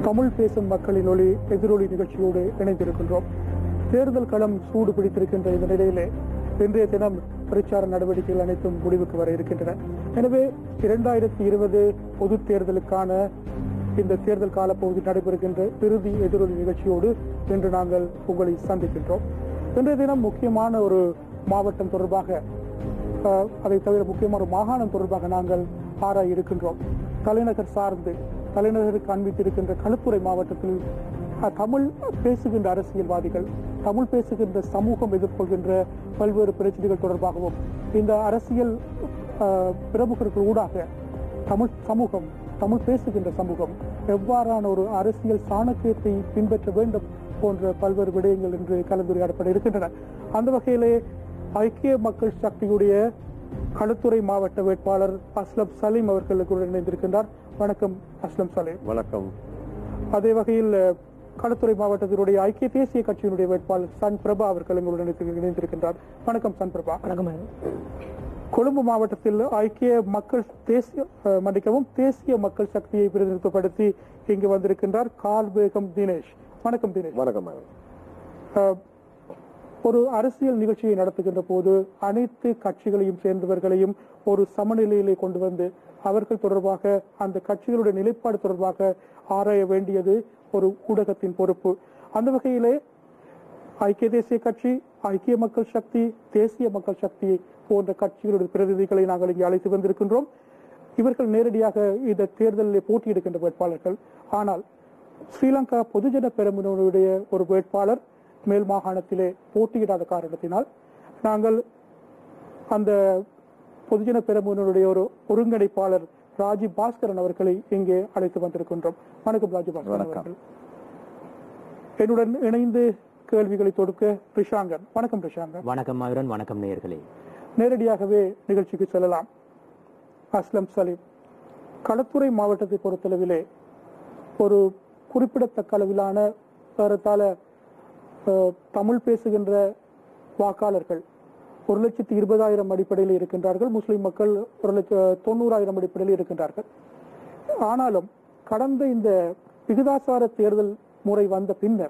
தமிழ் பேசும் மக்களின் ஒளி எதிரொலி நிகழ்ச்சியோடு இணைந்திருக்கின்றோம் தேர்தல் களம் சூடு பிடித்திருக்கின்ற இந்த நிலையிலே இன்றைய தினம் பிரச்சார நடவடிக்கைகள் அனைத்தும் முடிவுக்கு வர இருக்கின்றன எனவே இரண்டாயிரத்தி இருபது பொது தேர்தலுக்கான இந்த தேர்தல் காலப்பகுதி நடைபெறுகின்ற இறுதி எதிரொலி நிகழ்ச்சியோடு இன்று நாங்கள் உங்களை சந்திக்கின்றோம் இன்றைய தினம் முக்கியமான ஒரு மாவட்டம் தொடர்பாக அஹ், அதை தவிர முக்கியமான ஒரு மாகாணம் தொடர்பாக நாங்கள் ஆராய இருக்கின்றோம் தலைநகர் சார்ந்து தலைநகருக்கு அண்மித்திருக்கின்ற களுத்துறை மாவட்டத்தில் அஹ், தமிழ் பேசுகின்ற அரசியல்வாதிகள் தமிழ் பேசுகின்ற சமூகம் எதிர்கொள்கின்ற பல்வேறு பிரச்சனைகள் தொடர்பாகவும் இந்த அரசியல் அஹ், பிரமுகர்கள் ஊடாக தமிழ் சமூகம் தமிழ் பேசுகின்ற சமூகம் எவ்வாறான ஒரு அரசியல் சாணக்கியத்தை பின்பற்ற வேண்டும் போன்ற பல்வேறு விடயங்கள் இன்று கலந்துரையாடப்பட இருக்கின்றன அந்த வகையிலே ஐக்கிய மக்கள் சக்தியுடைய களுத்துறை மாவட்ட வேட்பாளர் அஸ்லம் சலீம் அவர்களுக்கு இணைந்திருக்கின்றார் வணக்கம் அஸ்லம் சலீம் வணக்கம் அதே வகையில் அஹ், களுத்துறை மாவட்டத்தினுடைய ஐக்கிய தேசிய கட்சியினுடைய வேட்பாளர் சன் பிரபா அவர்கள் எங்களுடன் இணைந்து- இணைந்திருக்கின்றார் வணக்கம் சன் பிரபா வணக்கம் கொழும்பு மாவட்டத்தில் ஐக்கிய மக்கள் தேசிய அஹ், மன்னிக்கவும் தேசிய மக்கள் சக்தியை பிரதிநிதித்துவப்படுத்தி இங்கு வந்திருக்கின்றார் கால்பேகம் தினேஷ் வணக்கம் தினேஷ் வணக்கம் அஹ், ஒரு அரசியல் நிகழ்ச்சியை நடத்துகின்ற போது அனைத்து கட்சிகளையும் சேர்ந்தவர்களையும் ஒரு சமநிலையிலே கொண்டு வந்து அவர்கள் தொடர்பாக அந்த கட்சிகளுடைய நிலைப்பாடு தொடர்பாக ஆராய வேண்டியது ஒரு ஊடகத்தின் பொறுப்பு அந்த வகையிலே ஐக்கிய தேசிய கட்சி ஐக்கிய மக்கள் சக்தி தேசிய மக்கள் சக்தி போன்ற கட்சிகளுடைய பிரதிநிதிகளை நாங்கள் இங்கே அழைத்து வந்திருக்கின்றோம் இவர்கள் நேரடியாக இந்த தேர்தலில் போட்டியிடுகின்ற வேட்பாளர்கள் ஆனால் ஸ்ரீலங்கா பொதுஜன பெரமுனுடைய ஒரு வேட்பாளர் மேல் மாகாணத்திலே போட்டியிடாத காரணத்தினால் நாங்கள் அந்த பொதுஜன பெரமுனுடைய ஒரு ஒருங்கிணைப்பாளர் ராஜி பாஸ்கரன் அவர்களை இங்கே அழைத்து வந்திருக்கின்றோம் வணக்கம் ராஜி பாஸ்கரன் வணக்கம். அவர்கள் என்னுடன் இணைந்து கேள்விகளை தொடுக்க ரிஷாங்கன் வணக்கம் ரிஷாங்கன் வணக்கம் மயூரன் வணக்கம் நேயர்களே நேரடியாகவே நிகழ்ச்சிக்கு செல்லலாம் அஸ்லம் சலீம் களத்துறை மாவட்டத்தை பொறுத்தளவிலே ஒரு குறிப்பிடத்தக்க அளவிலான ஏறத்தாழ அஹ், தமிழ் பேசுகின்ற வாக்காளர்கள் ஒரு லட்சத்தி இருபதாயிரம் அடிப்படையில் இருக்கின்றார்கள் முஸ்லிம் மக்கள் ஒரு லட்ச தொண்ணூறாயிரம் அடிப்படையில் இருக்கின்றார்கள் ஆனாலும் கடந்த இந்த விகிதாசார தேர்தல் முறை வந்த பின்னர்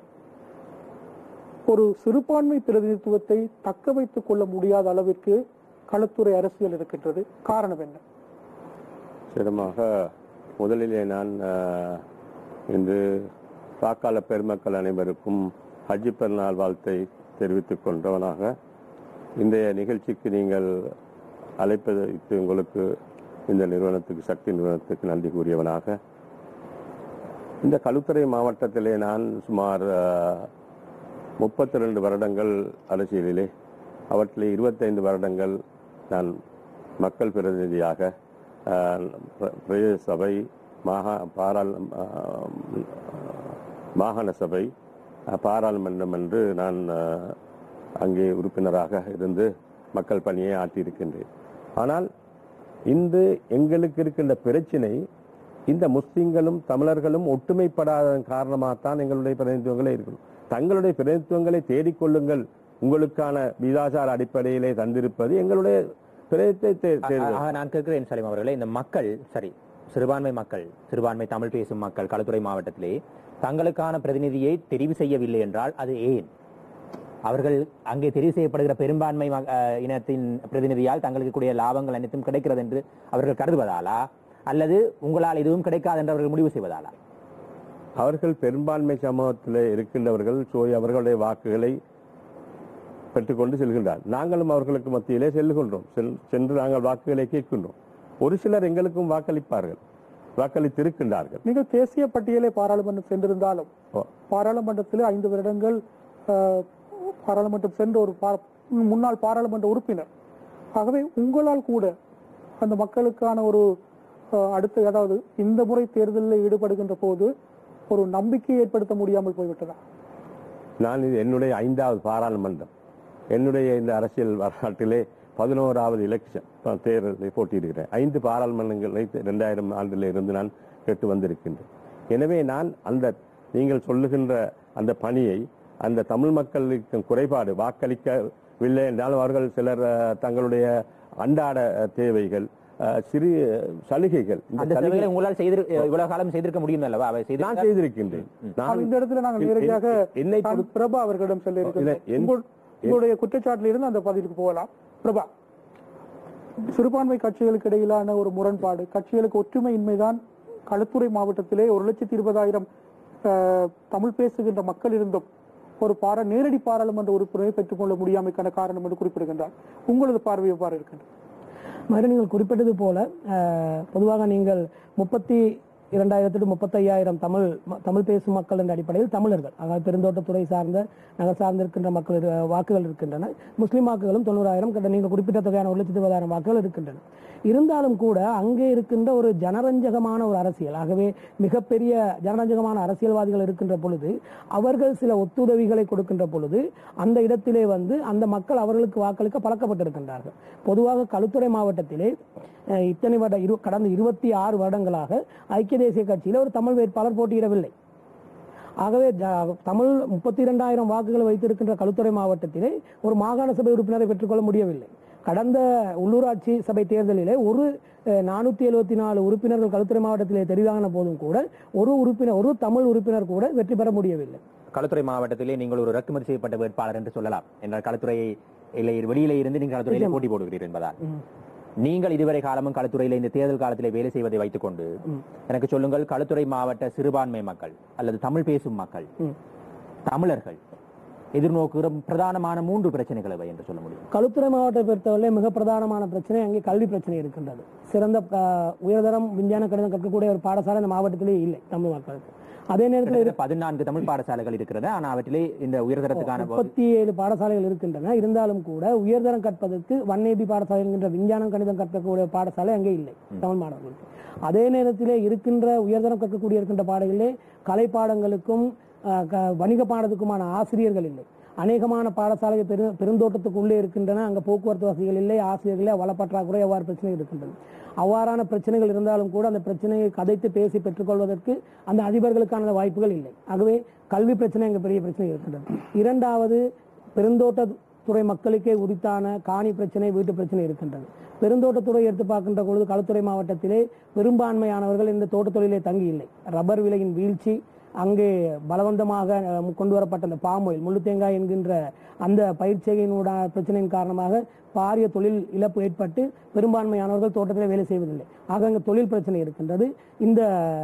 ஒரு சிறுபான்மை பிரதிநிதித்துவத்தை தக்க வைத்துக் கொள்ள முடியாத அளவிற்கு களத்துறை அரசியல் இருக்கின்றது காரணம் என்ன சிரமமாக முதலிலே நான் அஹ், இன்று வாக்காளர் பெருமக்கள் அனைவருக்கும் ஹஜ்ஜி பெருநாள் வாழ்த்தை தெரிவித்துக் கொண்டவனாக இன்றைய நிகழ்ச்சிக்கு நீங்கள் அழைப்பதற்கு உங்களுக்கு இந்த நிறுவனத்துக்கு சக்தி நிறுவனத்துக்கு நன்றி கூறியவனாக இந்த களுத்துறை மாவட்டத்திலே நான் சுமார் முப்பத்தி ரெண்டு வருடங்கள் அரசியலிலே அவற்றிலே இருபத்தைந்து வருடங்கள் நான் மக்கள் பிரதிநிதியாக அஹ், பிர- பிரதேச சபை மாகா பாராள் அஹ், மாகாண சபை அஹ், பாராளுமன்றம் என்று நான் அஹ், அங்கே உறுப்பினராக இருந்து மக்கள் பணியை ஆற்றியிருக்கின்றேன் ஆனால் இன்று எங்களுக்கு இருக்கின்ற பிரச்சினை இந்த முஸ்லிம்களும் தமிழர்களும் ஒற்றுமைப்படாததன் காரணமாகத்தான் எங்களுடைய பிரதிநிதித்துவங்களே இருக்கணும் தங்களுடைய பிரதிநிதித்துவங்களை தேடிக்கொள்ளுங்கள் உங்களுக்கான விதாசார அடிப்படையிலே தந்திருப்பது எங்களுடைய பிரதித்தை ஆக நான் கேட்கிறேன் சலீம் அவர்களே இந்த மக்கள் சரி சிறுபான்மை மக்கள் சிறுபான்மை தமிழ் பேசும் மக்கள் களத்துறை மாவட்டத்திலே தங்களுக்கான பிரதிநிதியை தெரிவு செய்யவில்லை என்றால் அது ஏன் அவர்கள் அங்கே தெரிவு செய்யப்படுகிற பெரும்பான்மை ம- அஹ், இனத்தின் பிரதிநிதியால் தங்களுக்கு கூடிய லாபங்கள் அனைத்தும் கிடைக்கிறது என்று அவர்கள் கருதுவதாலா அல்லது உங்களால் எதுவும் கிடைக்காது என்று அவர்கள் முடிவு செய்வதாலா அவர்கள் பெரும்பான்மை சமூகத்தில் இருக்கின்றவர்கள் சோய் அவர்களுடைய வாக்குகளை பெற்றுக்கொண்டு செல்கின்றார் நாங்களும் அவர்களுக்கு மத்தியிலே செல்லுகின்றோம் செல்- சென்று நாங்கள் வாக்குகளை கேட்கின்றோம் ஒரு சிலர் எங்களுக்கும் வாக்களிப்பார்கள் வாக்களித்திருக்கின்றார்கள் நீங்கள் தேசிய பட்டியலே பாராளுமன்றம் சென்றிருந்தாலும் ஓ. பாராளுமன்றத்தில் ஐந்து வருடங்கள் அஹ், பாராளுமன்றம் சென்ற ஒரு பா- முன்னாள் பாராளுமன்ற உறுப்பினர் ஆகவே உங்களால் கூட அந்த மக்களுக்கான ஒரு அஹ், அடுத்த அதாவது இந்த முறை தேர்தலில் ஈடுபடுகின்ற போது ஒரு நம்பிக்கையை ஏற்படுத்த முடியாமல் போய்விட்டதா நான் இது என்னுடைய ஐந்தாவது பாராளுமன்றம் என்னுடைய இந்த அரசியல் வரலாற்றிலே பதினோராவது எலெக்ஷன் தேர்தலை போட்டியிடுகிறேன் ஐந்து பாராளுமன்றங்களை இரண்டாயிரம் ஆண்டில் இருந்து நான் கேட்டு வந்திருக்கின்றேன் எனவே நான் அந்த நீங்கள் சொல்லுகின்ற அந்த பணியை அந்த தமிழ் மக்களுக்கு குறைபாடு வாக்களிக்கவில்லை என்றால் அவர்கள் சிலர் அஹ், தங்களுடைய அன்றாட அஹ், தேவைகள் அஹ், சிறு சலுகைகள் இந்த அந்த சலுகை சேவைகளை உங்களால் செய்து இவ்வளவு காலம் செய்திருக்க முடியும் அல்லவா அவை செய்து நான் செய்திருக்கின்றேன் ஆனால் நான் இந்த இடத்துல நாங்கள் என்- நேரடியாக என்னை நான் பொறுத்த- பிரபா அவர்களிடம் செல்ல இல்ல, இருக்கிறோம் என்- உங்கள்- உங்களுடைய குற்றச்சாட்டில் இருந்து அந்த பதிலுக்கு போகலாம் பிரபா சிறுபான்மை கட்சிகளுக்கு இடையிலான ஒரு முரண்பாடு கட்சிகளுக்கு ஒற்றுமையின்மைதான் களுத்துறை மாவட்டத்திலே ஒரு லட்சத்தி இருபதாயிரம் அஹ், தமிழ் பேசுகின்ற மக்கள் இருந்தும் ஒரு பாரா நேரடி பாராளுமன்ற உறுப்பினரை பெற்றுக்கொள்ள முடியாமைக்கான காரணம் என்று குறிப்பிடுகின்றார் உங்களது பார்வை எவ்வாறு இருக்கின்றது மாதிரி நீங்கள் குறிப்பிட்டது போல அஹ், பொதுவாக நீங்கள் முப்பத்தி இரண்டாயிரத்து டு முப்பத்தையாயிரம் தமிழ் ம- தமிழ் பேசும் மக்கள் என்ற அடிப்படையில் தமிழர்கள் அதாவது பெருந்தோட்டத்துறை சார்ந்த நகர் சார்ந்திருக்கின்ற மக்கள் இரு- வாக்குகள் இருக்கின்றன முஸ்லிம் வாக்குகளும் தொண்ணூறாயிரம் கிட்ட நீங்கள் குறிப்பிட்ட தொகையான ஒரு லட்சத்தி இருபதாயிரம் வாக்குகள் இருக்கின்றன இருந்தாலும் கூட அங்கே இருக்கின்ற ஒரு ஜனரஞ்சகமான ஒரு அரசியல் ஆகவே மிகப்பெரிய ஜனரஞ்சகமான அரசியல்வாதிகள் இருக்கின்ற பொழுது அவர்கள் சில ஒத்துதவிகளை கொடுக்கின்ற பொழுது அந்த இடத்திலே வந்து அந்த மக்கள் அவர்களுக்கு வாக்களிக்க பழக்கப்பட்டிருக்கின்றார்கள் பொதுவாக களுத்துறை மாவட்டத்திலே அஹ், இத்தனை வருட இரு கடந்த இருபத்தி ஆறு வருடங்களாக ஐக்கிய தேசிய கட்சியில ஒரு தமிழ் வேட்பாளர் போட்டியிடவில்லை ஆகவே ஜ- தமிழ் முப்பத்தி இரண்டாயிரம் வாக்குகள் வைத்திருக்கின்ற களுத்துறை மாவட்டத்திலே ஒரு மாகாண சபை உறுப்பினரை பெற்றுக்கொள்ள முடியவில்லை கடந்த உள்ளூராட்சி சபை தேர்தலிலே ஒரு நானூத்தி எழுபத்தி நாலு உறுப்பினர்கள் களுத்துறை மாவட்டத்திலே தெரிவான போதும் கூட ஒரு உறுப்பினர் ஒரு தமிழ் உறுப்பினர் கூட வெற்றி பெற முடியவில்லை களுத்துறை மாவட்டத்திலே நீங்கள் ஒரு இறக்குமதி செய்யப்பட்ட வேட்பாளர் என்று சொல்லலாம் என்றால் களுத்துறை இல்லை வெளியிலே இருந்து நீங்கள் களுத்துறையிலே போட்டி போடுகிறீர்கள் என்பதால் நீங்கள் இதுவரை காலமும் களுத்துறையில இந்த தேர்தல் காலத்திலே வேலை செய்வதை வைத்துக் கொண்டு எனக்கு சொல்லுங்கள் களுத்துறை மாவட்ட சிறுபான்மை மக்கள் அல்லது தமிழ் பேசும் மக்கள் ம். தமிழர்கள் எதிர்நோக்குகிற பிரதானமான மூன்று பிரச்சனைகள் எவை என்று சொல்ல முடியும் களுத்துறை மாவட்டத்தை பொறுத்தவரை மிக பிரதானமான பிரச்சனை அங்கே கல்வி பிரச்சனை இருக்கின்றது சிறந்த அஹ், உயர்தரம் விஞ்ஞான கணிதம் கற்கக்கூடிய ஒரு பாடசாலை இந்த மாவட்டத்திலே இல்லை தமிழ் மக்களுக்கு அதே நேரத்தில் கிட்டத்தட்ட பதினான்கு தமிழ் பாடசாலைகள் இருக்கிறது ஆனால் அவற்றிலே இந்த உயர்தரத்துக்கான முப்பத்தி ஏழு பாடசாலைகள் இருக்கின்றன இருந்தாலும் கூட உயர்தரம் கற்பதற்கு ஒன் பாடசாலை என்கின்ற விஞ்ஞானம் கணிதம் கற்கக்கூடிய பாடசாலை அங்கே இல்லை தமிழ் மாணவர்களுக்கு அதே நேரத்திலே இருக்கின்ற உயர்தரம் கற்கக்கூடிய இருக்கின்ற பாடங்களிலே கலை பாடங்களுக்கும் அஹ், க- வணிக பாடத்துக்குமான ஆசிரியர்கள் இல்லை அநேகமான பாடசாலை பெரு பெருந்தோட்டத்துக்குள்ளே இருக்கின்றன அங்க போக்குவரத்து வசதிகள் இல்லை ஆசிரியர்களே வளப்பற்றாக்குறை அவ்வாறு பிரச்சனை இருக்கின்றன அவ்வாறான பிரச்சனைகள் இருந்தாலும் கூட அந்த பிரச்சனையை கதைத்து பேசி பெற்றுக்கொள்வதற்கு அந்த அதிபர்களுக்கான வாய்ப்புகள் இல்லை ஆகவே கல்வி பிரச்சனை அங்கே பெரிய பிரச்சனை இருக்கின்றது இரண்டாவது பெருந்தோட்ட துறை மக்களுக்கே உரித்தான காணி பிரச்சனை வீட்டு பிரச்சனை இருக்கின்றது பெருந்தோட்டத்துறை எடுத்து பார்க்கின்ற பொழுது களுத்துறை மாவட்டத்திலே பெரும்பான்மையானவர்கள் இந்த தோட்டத் தொழிலே தங்கி இல்லை ரப்பர் விலையின் வீழ்ச்சி அங்கே பலவந்தமாக அஹ், கொண்டு வரப்பட்ட அந்த பாமொயில் முள்ளு தேங்காய் என்கின்ற அந்த பயிர்ச்செய்கையினோட பிரச்சனையின் காரணமாக பாரிய தொழில் இழப்பு ஏற்பட்டு பெரும்பான்மையானவர்கள் தோட்டத்தில் வேலை செய்வதில்லை ஆக அங்கே தொழில் பிரச்சனை இருக்கின்றது இந்த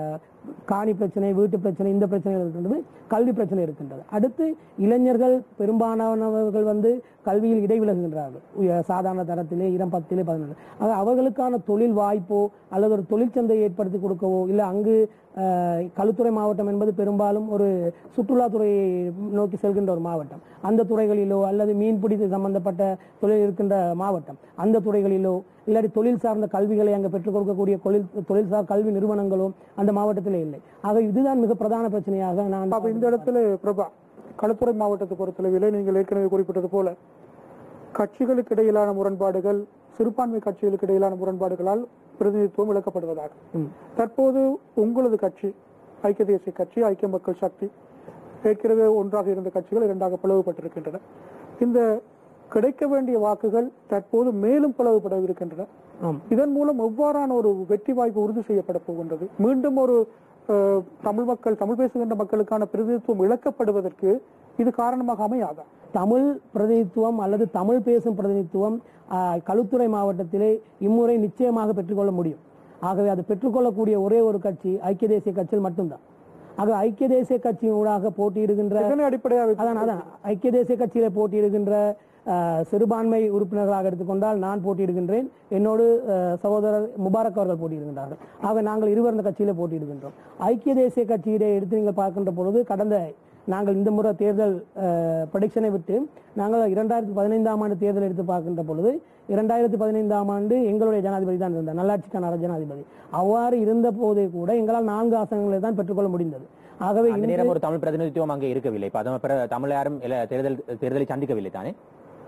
காணி பிரச்சனை வீட்டு பிரச்சனை இந்த பிரச்சனைகள் இருக்கின்றது கல்வி பிரச்சனை இருக்கின்றது அடுத்து இளைஞர்கள் பெரும்பாலானவர்கள் வந்து கல்வியில் இடைவிலகுகின்றார்கள் உய- சாதாரண தரத்திலே இடம் பத்திலே பதினொன்று ஆக அவர்களுக்கான தொழில் வாய்ப்போ அல்லது ஒரு தொழிற்சந்தை ஏற்படுத்தி கொடுக்கவோ இல்லை அங்கு அஹ், களுத்துறை மாவட்டம் என்பது பெரும்பாலும் ஒரு சுற்றுலாத்துறையை நோக்கி செல்கின்ற ஒரு மாவட்டம் அந்த துறைகளிலோ அல்லது மீன்பிடி சம்பந்தப்பட்ட தொழில் இருக்கின்ற மாவட்டம் அந்த துறைகளிலோ இல்லாட்டி தொழில் சார்ந்த கல்விகளை அங்கு பெற்றுக் கொடுக்கக்கூடிய தொழில் தொழில்சார் கல்வி நிறுவனங்களோ அந்த மாவட்டத்திலே இல்லை ஆக இதுதான் மிக பிரதான பிரச்சனையாக நான் அப்ப இந்த இடத்துல பிரபா களுத்துறை மாவட்டத்தை பொறுத்தளவிலே நீங்கள் ஏற்கனவே குறிப்பிட்டது போல கட்சிகளுக்கு இடையிலான முரண்பாடுகள் சிறுபான்மை கட்சிகளுக்கு இடையிலான முரண்பாடுகளால் பிரதிநிதித்துவம் இழக்கப்படுவதாக ம். தற்போது உங்களது கட்சி ஐக்கிய தேசிய கட்சி ஐக்கிய மக்கள் சக்தி ஏற்கனவே ஒன்றாக இருந்த கட்சிகள் இரண்டாக பிளவுபட்டிருக்கின்றன இந்த கிடைக்க வேண்டிய வாக்குகள் தற்போது மேலும் பிளவுபடவிருக்கின்றன ஆம் இதன் மூலம் எவ்வாறான ஒரு வெற்றி வாய்ப்பு உறுதி செய்யப்பட போகின்றது மீண்டும் ஒரு அஹ், தமிழ் மக்கள் தமிழ் பேசுகின்ற மக்களுக்கான பிரதிநிதித்துவம் இழக்கப்படுவதற்கு இது காரணமாக அமையாதா தமிழ் பிரதிநிதித்துவம் அல்லது தமிழ் பேசும் பிரதிநிதித்துவம் ஆஹ், களுத்துறை மாவட்டத்திலே இம்முறை நிச்சயமாக பெற்றுக்கொள்ள முடியும் ஆகவே அது பெற்றுக்கொள்ளக்கூடிய ஒரே ஒரு கட்சி ஐக்கிய தேசிய கட்சியில் மட்டும்தான் ஆக ஐக்கிய தேசிய கட்சியின் ஊடாக போட்டியிடுகின்ற இதனை அடிப்படையாக அதான் அதான் ஐக்கிய தேசிய கட்சியில போட்டியிடுகின்ற அஹ், சிறுபான்மை உறுப்பினர்களாக எடுத்துக்கொண்டால் நான் போட்டியிடுகின்றேன் என்னோடு அஹ், சகோதரர் முபாரக் அவர்கள் போட்டியிடுகின்றார்கள் ஆக நாங்கள் இருவர் இந்த கட்சியில போட்டியிடுகின்றோம் ஐக்கிய தேசிய கட்சியிலே எடுத்து நீங்கள் பார்க்கின்ற பொழுது கடந்த நாங்கள் இந்த முறை தேர்தல் ப்ரடிக்ஷனை விட்டு நாங்கள் இரண்டாயிரத்தி பதினைந்தாம் ஆண்டு தேர்தல் எடுத்து பார்க்கின்ற பொழுது இரண்டாயிரத்தி பதினைந்தாம் ஆண்டு எங்களுடைய ஜனாதிபதி தான் இருந்தார் நல்லாட்சிக்கான ஜனாதிபதி அவ்வாறு இருந்த போதே கூட எங்களால் நான்கு ஆசனங்களை தான் பெற்றுக்கொள்ள முடிந்தது ஆகவே அந்த இன்று- நேரம் ஒரு தமிழ் பிரதிநிதித்துவம் அங்கே இருக்கவில்லை இப்ப அதன் பிற- தமிழ் யாரும் இல்ல தேர்தல் தேர்தலை சந்திக்கவில்லை தானே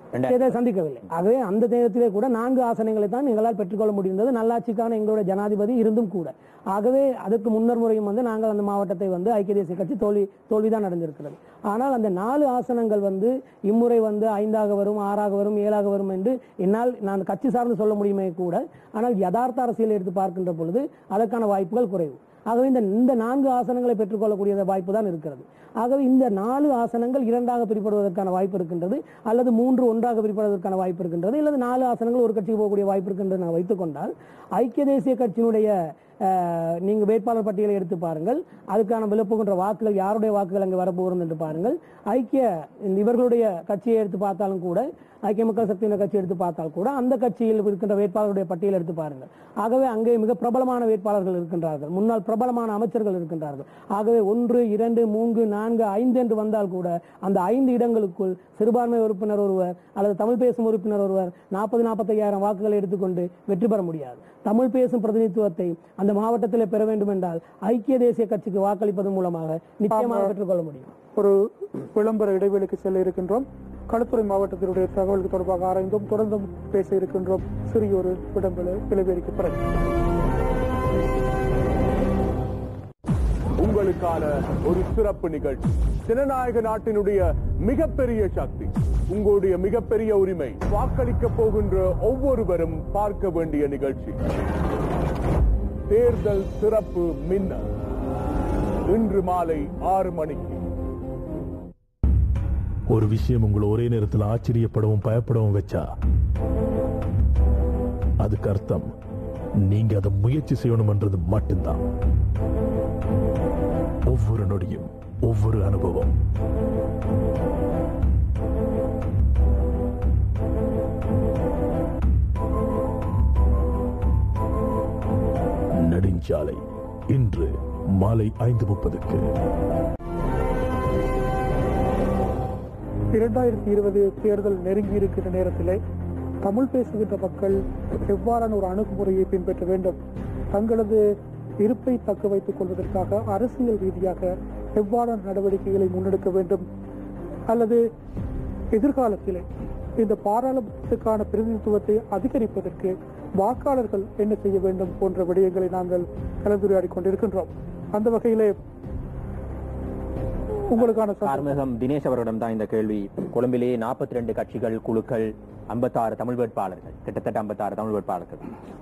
ரெண்டாயிரத்தி தேர்தலை சந்திக்கவில்லை ஆகவே அந்த நேரத்திலே கூட நான்கு ஆசனங்களை தான் எங்களால் பெற்றுக்கொள்ள முடிந்தது நல்லாட்சிக்கான எங்களுடைய ஜனாதிபதி இருந்தும் கூட ஆகவே அதற்கு முன்னர் முறையும் வந்து நாங்கள் அந்த மாவட்டத்தை வந்து ஐக்கிய தேசிய கட்சி தோல்வி தோல்விதான் அடைந்திருக்கிறது ஆனால் அந்த நாலு ஆசனங்கள் வந்து இம்முறை வந்து ஐந்தாக வரும் ஆறாக வரும் ஏழாக வரும் என்று என்னால் நான் கட்சி சார்ந்து சொல்ல முடியுமே கூட ஆனால் யதார்த்த அரசியல் எடுத்து பார்க்கின்ற பொழுது அதற்கான வாய்ப்புகள் குறைவு ஆகவே இந்த இந்த நான்கு ஆசனங்களை பெற்றுக்கொள்ளக்கூடிய வாய்ப்பு தான் இருக்கிறது ஆகவே இந்த நாலு ஆசனங்கள் இரண்டாக பிரிப்படுவதற்கான வாய்ப்பு இருக்கின்றது அல்லது மூன்று ஒன்றாக பிரிப்படுவதற்கான வாய்ப்பு இருக்கின்றது அல்லது நாலு ஆசனங்கள் ஒரு கட்சிக்கு போகக்கூடிய வாய்ப்பு இருக்கின்றது நான் வைத்துக் கொண்டால் ஐக்கிய தேசிய கட்சியினுடைய அஹ், நீங்க வேட்பாளர் பட்டியலை எடுத்து பாருங்கள் அதுக்கான விழுப்புகின்ற வாக்குகள் யாருடைய வாக்குகள் அங்கு வரப்போகிறது என்று பாருங்கள் ஐக்கிய இவர்களுடைய கட்சியை எடுத்து பார்த்தாலும் கூட ஐக்கிய மக்கள் சக்தியினர் கட்சி எடுத்து பார்த்தால் கூட அந்த கட்சியில் இருக்கின்ற வேட்பாளருடைய பட்டியல் எடுத்து பாருங்கள் ஆகவே அங்கே மிக பிரபலமான வேட்பாளர்கள் இருக்கின்றார்கள் முன்னாள் பிரபலமான அமைச்சர்கள் இருக்கின்றார்கள் ஆகவே ஒன்று இரண்டு மூன்று நான்கு ஐந்து என்று வந்தால் கூட அந்த ஐந்து இடங்களுக்குள் சிறுபான்மை உறுப்பினர் ஒருவர் அல்லது தமிழ் பேசும் உறுப்பினர் ஒருவர் நாற்பது நாற்பத்தையாயிரம் வாக்குகளை எடுத்துக்கொண்டு வெற்றி பெற முடியாது தமிழ் பேசும் பிரதிநிதித்துவத்தை அந்த மாவட்டத்தில் பெற வேண்டும் என்றால் ஐக்கிய தேசிய கட்சிக்கு வாக்களிப்பதன் மூலமாக நிச்சயமாக பெற்றுக்கொள்ள முடியும் ஒரு விளம்பர இடைவெளிக்கு செல்ல இருக்கின்றோம் களுத்துறை மாவட்டத்தினுடைய தகவலுக்கு தொடர்பாக ஆராய்ந்தோம் தொடர்ந்தும் பேச இருக்கின்றோம் சிறிய ஒரு விளம்பர இடைவெளிக்கு பிறகு உங்களுக்கான ஒரு சிறப்பு நிகழ்ச்சி ஜனநாயக நாட்டினுடைய மிகப்பெரிய சக்தி உங்களுடைய மிகப்பெரிய உரிமை வாக்களிக்க போகின்ற ஒவ்வொருவரும் பார்க்க வேண்டிய நிகழ்ச்சி தேர்தல் சிறப்பு மின்னல் இன்று மாலை ஆறு மணிக்கு ஒரு விஷயம் உங்களை ஒரே நேரத்தில் ஆச்சரியப்படவும் பயப்படவும் வச்சா அதுக்கு அர்த்தம் நீங்க அதை முயற்சி செய்யணும்ன்றது மட்டும்தான் ஒவ்வொரு நொடியும் ஒவ்வொரு அனுபவம் நெடுஞ்சாலை இன்று மாலை ஐந்து முப்பதுக்கு இரண்டாயிரத்தி இருபது தேர்தல் நெருங்கி இருக்கின்ற நேரத்திலே தமிழ் பேசுகின்ற மக்கள் எவ்வாறான ஒரு அணுகுமுறையை பின்பற்ற வேண்டும் தங்களது இருப்பை தக்க வைத்துக் கொள்வதற்காக அரசியல் ரீதியாக எவ்வாறான நடவடிக்கைகளை முன்னெடுக்க வேண்டும் அல்லது எதிர்காலத்திலே இந்த பாராளுமன்றத்துக்கான பிரதிநிதித்துவத்தை அதிகரிப்பதற்கு வாக்காளர்கள் என்ன செய்ய வேண்டும் போன்ற விடயங்களை நாங்கள் கலந்துரையாடிக் கொண்டிருக்கின்றோம் அந்த வகையிலே உங்களுக்கான சந்தர்ப்பம். கார்மேகம் தினேஷ் அவர்களிடம் தான் இந்த கேள்வி கொழும்பிலே 42 ரெண்டு கட்சிகள் குழுக்கள் 56 தமிழ் வேட்பாளர்கள் கிட்டத்தட்ட 56 தமிழ் வேட்பாளர்கள்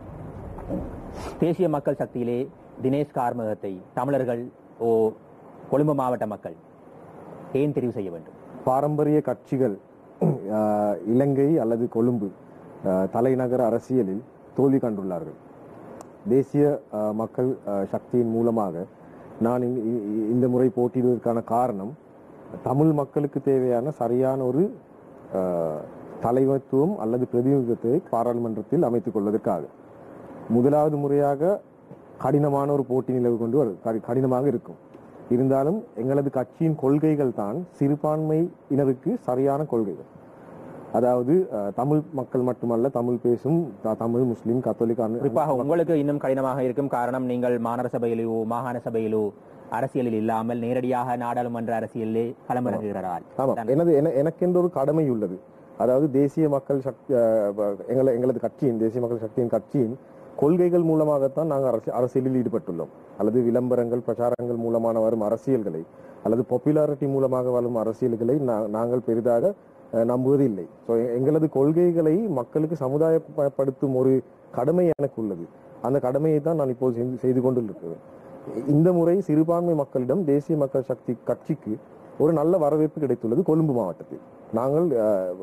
தேசிய மக்கள் சக்தியிலே தினேஷ் கார்மேகத்தை தமிழர்கள் ஓ கொழும்பு மாவட்ட மக்கள் ஏன் தெரிவு செய்ய வேண்டும் பாரம்பரிய கட்சிகள் ஆஹ், இலங்கை அல்லது கொழும்பு ஆஹ், தலைநகர அரசியலில் தோல்வி கண்டுள்ளார்கள் தேசிய ஆஹ், மக்கள் ஆஹ், சக்தியின் மூலமாக நான் இந்த- இ- இந்த முறை போட்டியிடுவதற்கான காரணம் தமிழ் மக்களுக்கு தேவையான சரியான ஒரு ஆஹ், தலைமைத்துவம் அல்லது பிரதிநிதித்துவத்தை பாராளுமன்றத்தில் அமைத்துக் கொள்வதற்காக முதலாவது முறையாக கடினமான ஒரு போட்டி நிலவு கொண்டு வரு- கடி- கடினமாக இருக்கும் இருந்தாலும் எங்களது கட்சியின் கொள்கைகள் தான் சிறுபான்மையினருக்கு சரியான கொள்கைகள் அதாவது அஹ், தமிழ் மக்கள் மட்டுமல்ல தமிழ் பேசும் த- தமிழ் முஸ்லிம் கத்தோலிக் அனு- குறிப்பாக உங்களுக்கு இன்னும் கடினமாக இருக்கும் காரணம் நீங்கள் மாநகர சபையிலோ மாகாண சபையிலோ அரசியலில் இல்லாமல் நேரடியாக நாடாளுமன்ற அரசியலிலே களமிறங்குகிறார்கள் ஆமாம் எனது என- எனக்கென்று ஒரு கடமை உள்ளது அதாவது தேசிய மக்கள் சக்தி அஹ், எங்கள எங்களது கட்சியின் தேசிய மக்கள் சக்தியின் கட்சியின் கொள்கைகள் மூலமாகத்தான் நாங்கள் அரசு- அரசியலில் ஈடுபட்டுள்ளோம் அல்லது விளம்பரங்கள் பிரச்சாரங்கள் மூலமான வரும் அரசியல்களை அல்லது பாப்புலாரிட்டி மூலமாக வரும் அரசியல்களை நா- நாங்கள் பெரிதாக அஹ், நம்புவதில்லை ஸோ எங்களது கொள்கைகளை மக்களுக்கு சமுதாயப்படுத்தும் ஒரு கடமை எனக்கு உள்ளது அந்த கடமையை தான் நான் இப்போது செய்து- செய்து கொண்டிருக்கிறேன் இந்த முறை சிறுபான்மை மக்களிடம் தேசிய மக்கள் சக்தி கட்சிக்கு ஒரு நல்ல வரவேற்பு கிடைத்துள்ளது கொழும்பு மாவட்டத்தில் நாங்கள் அஹ்,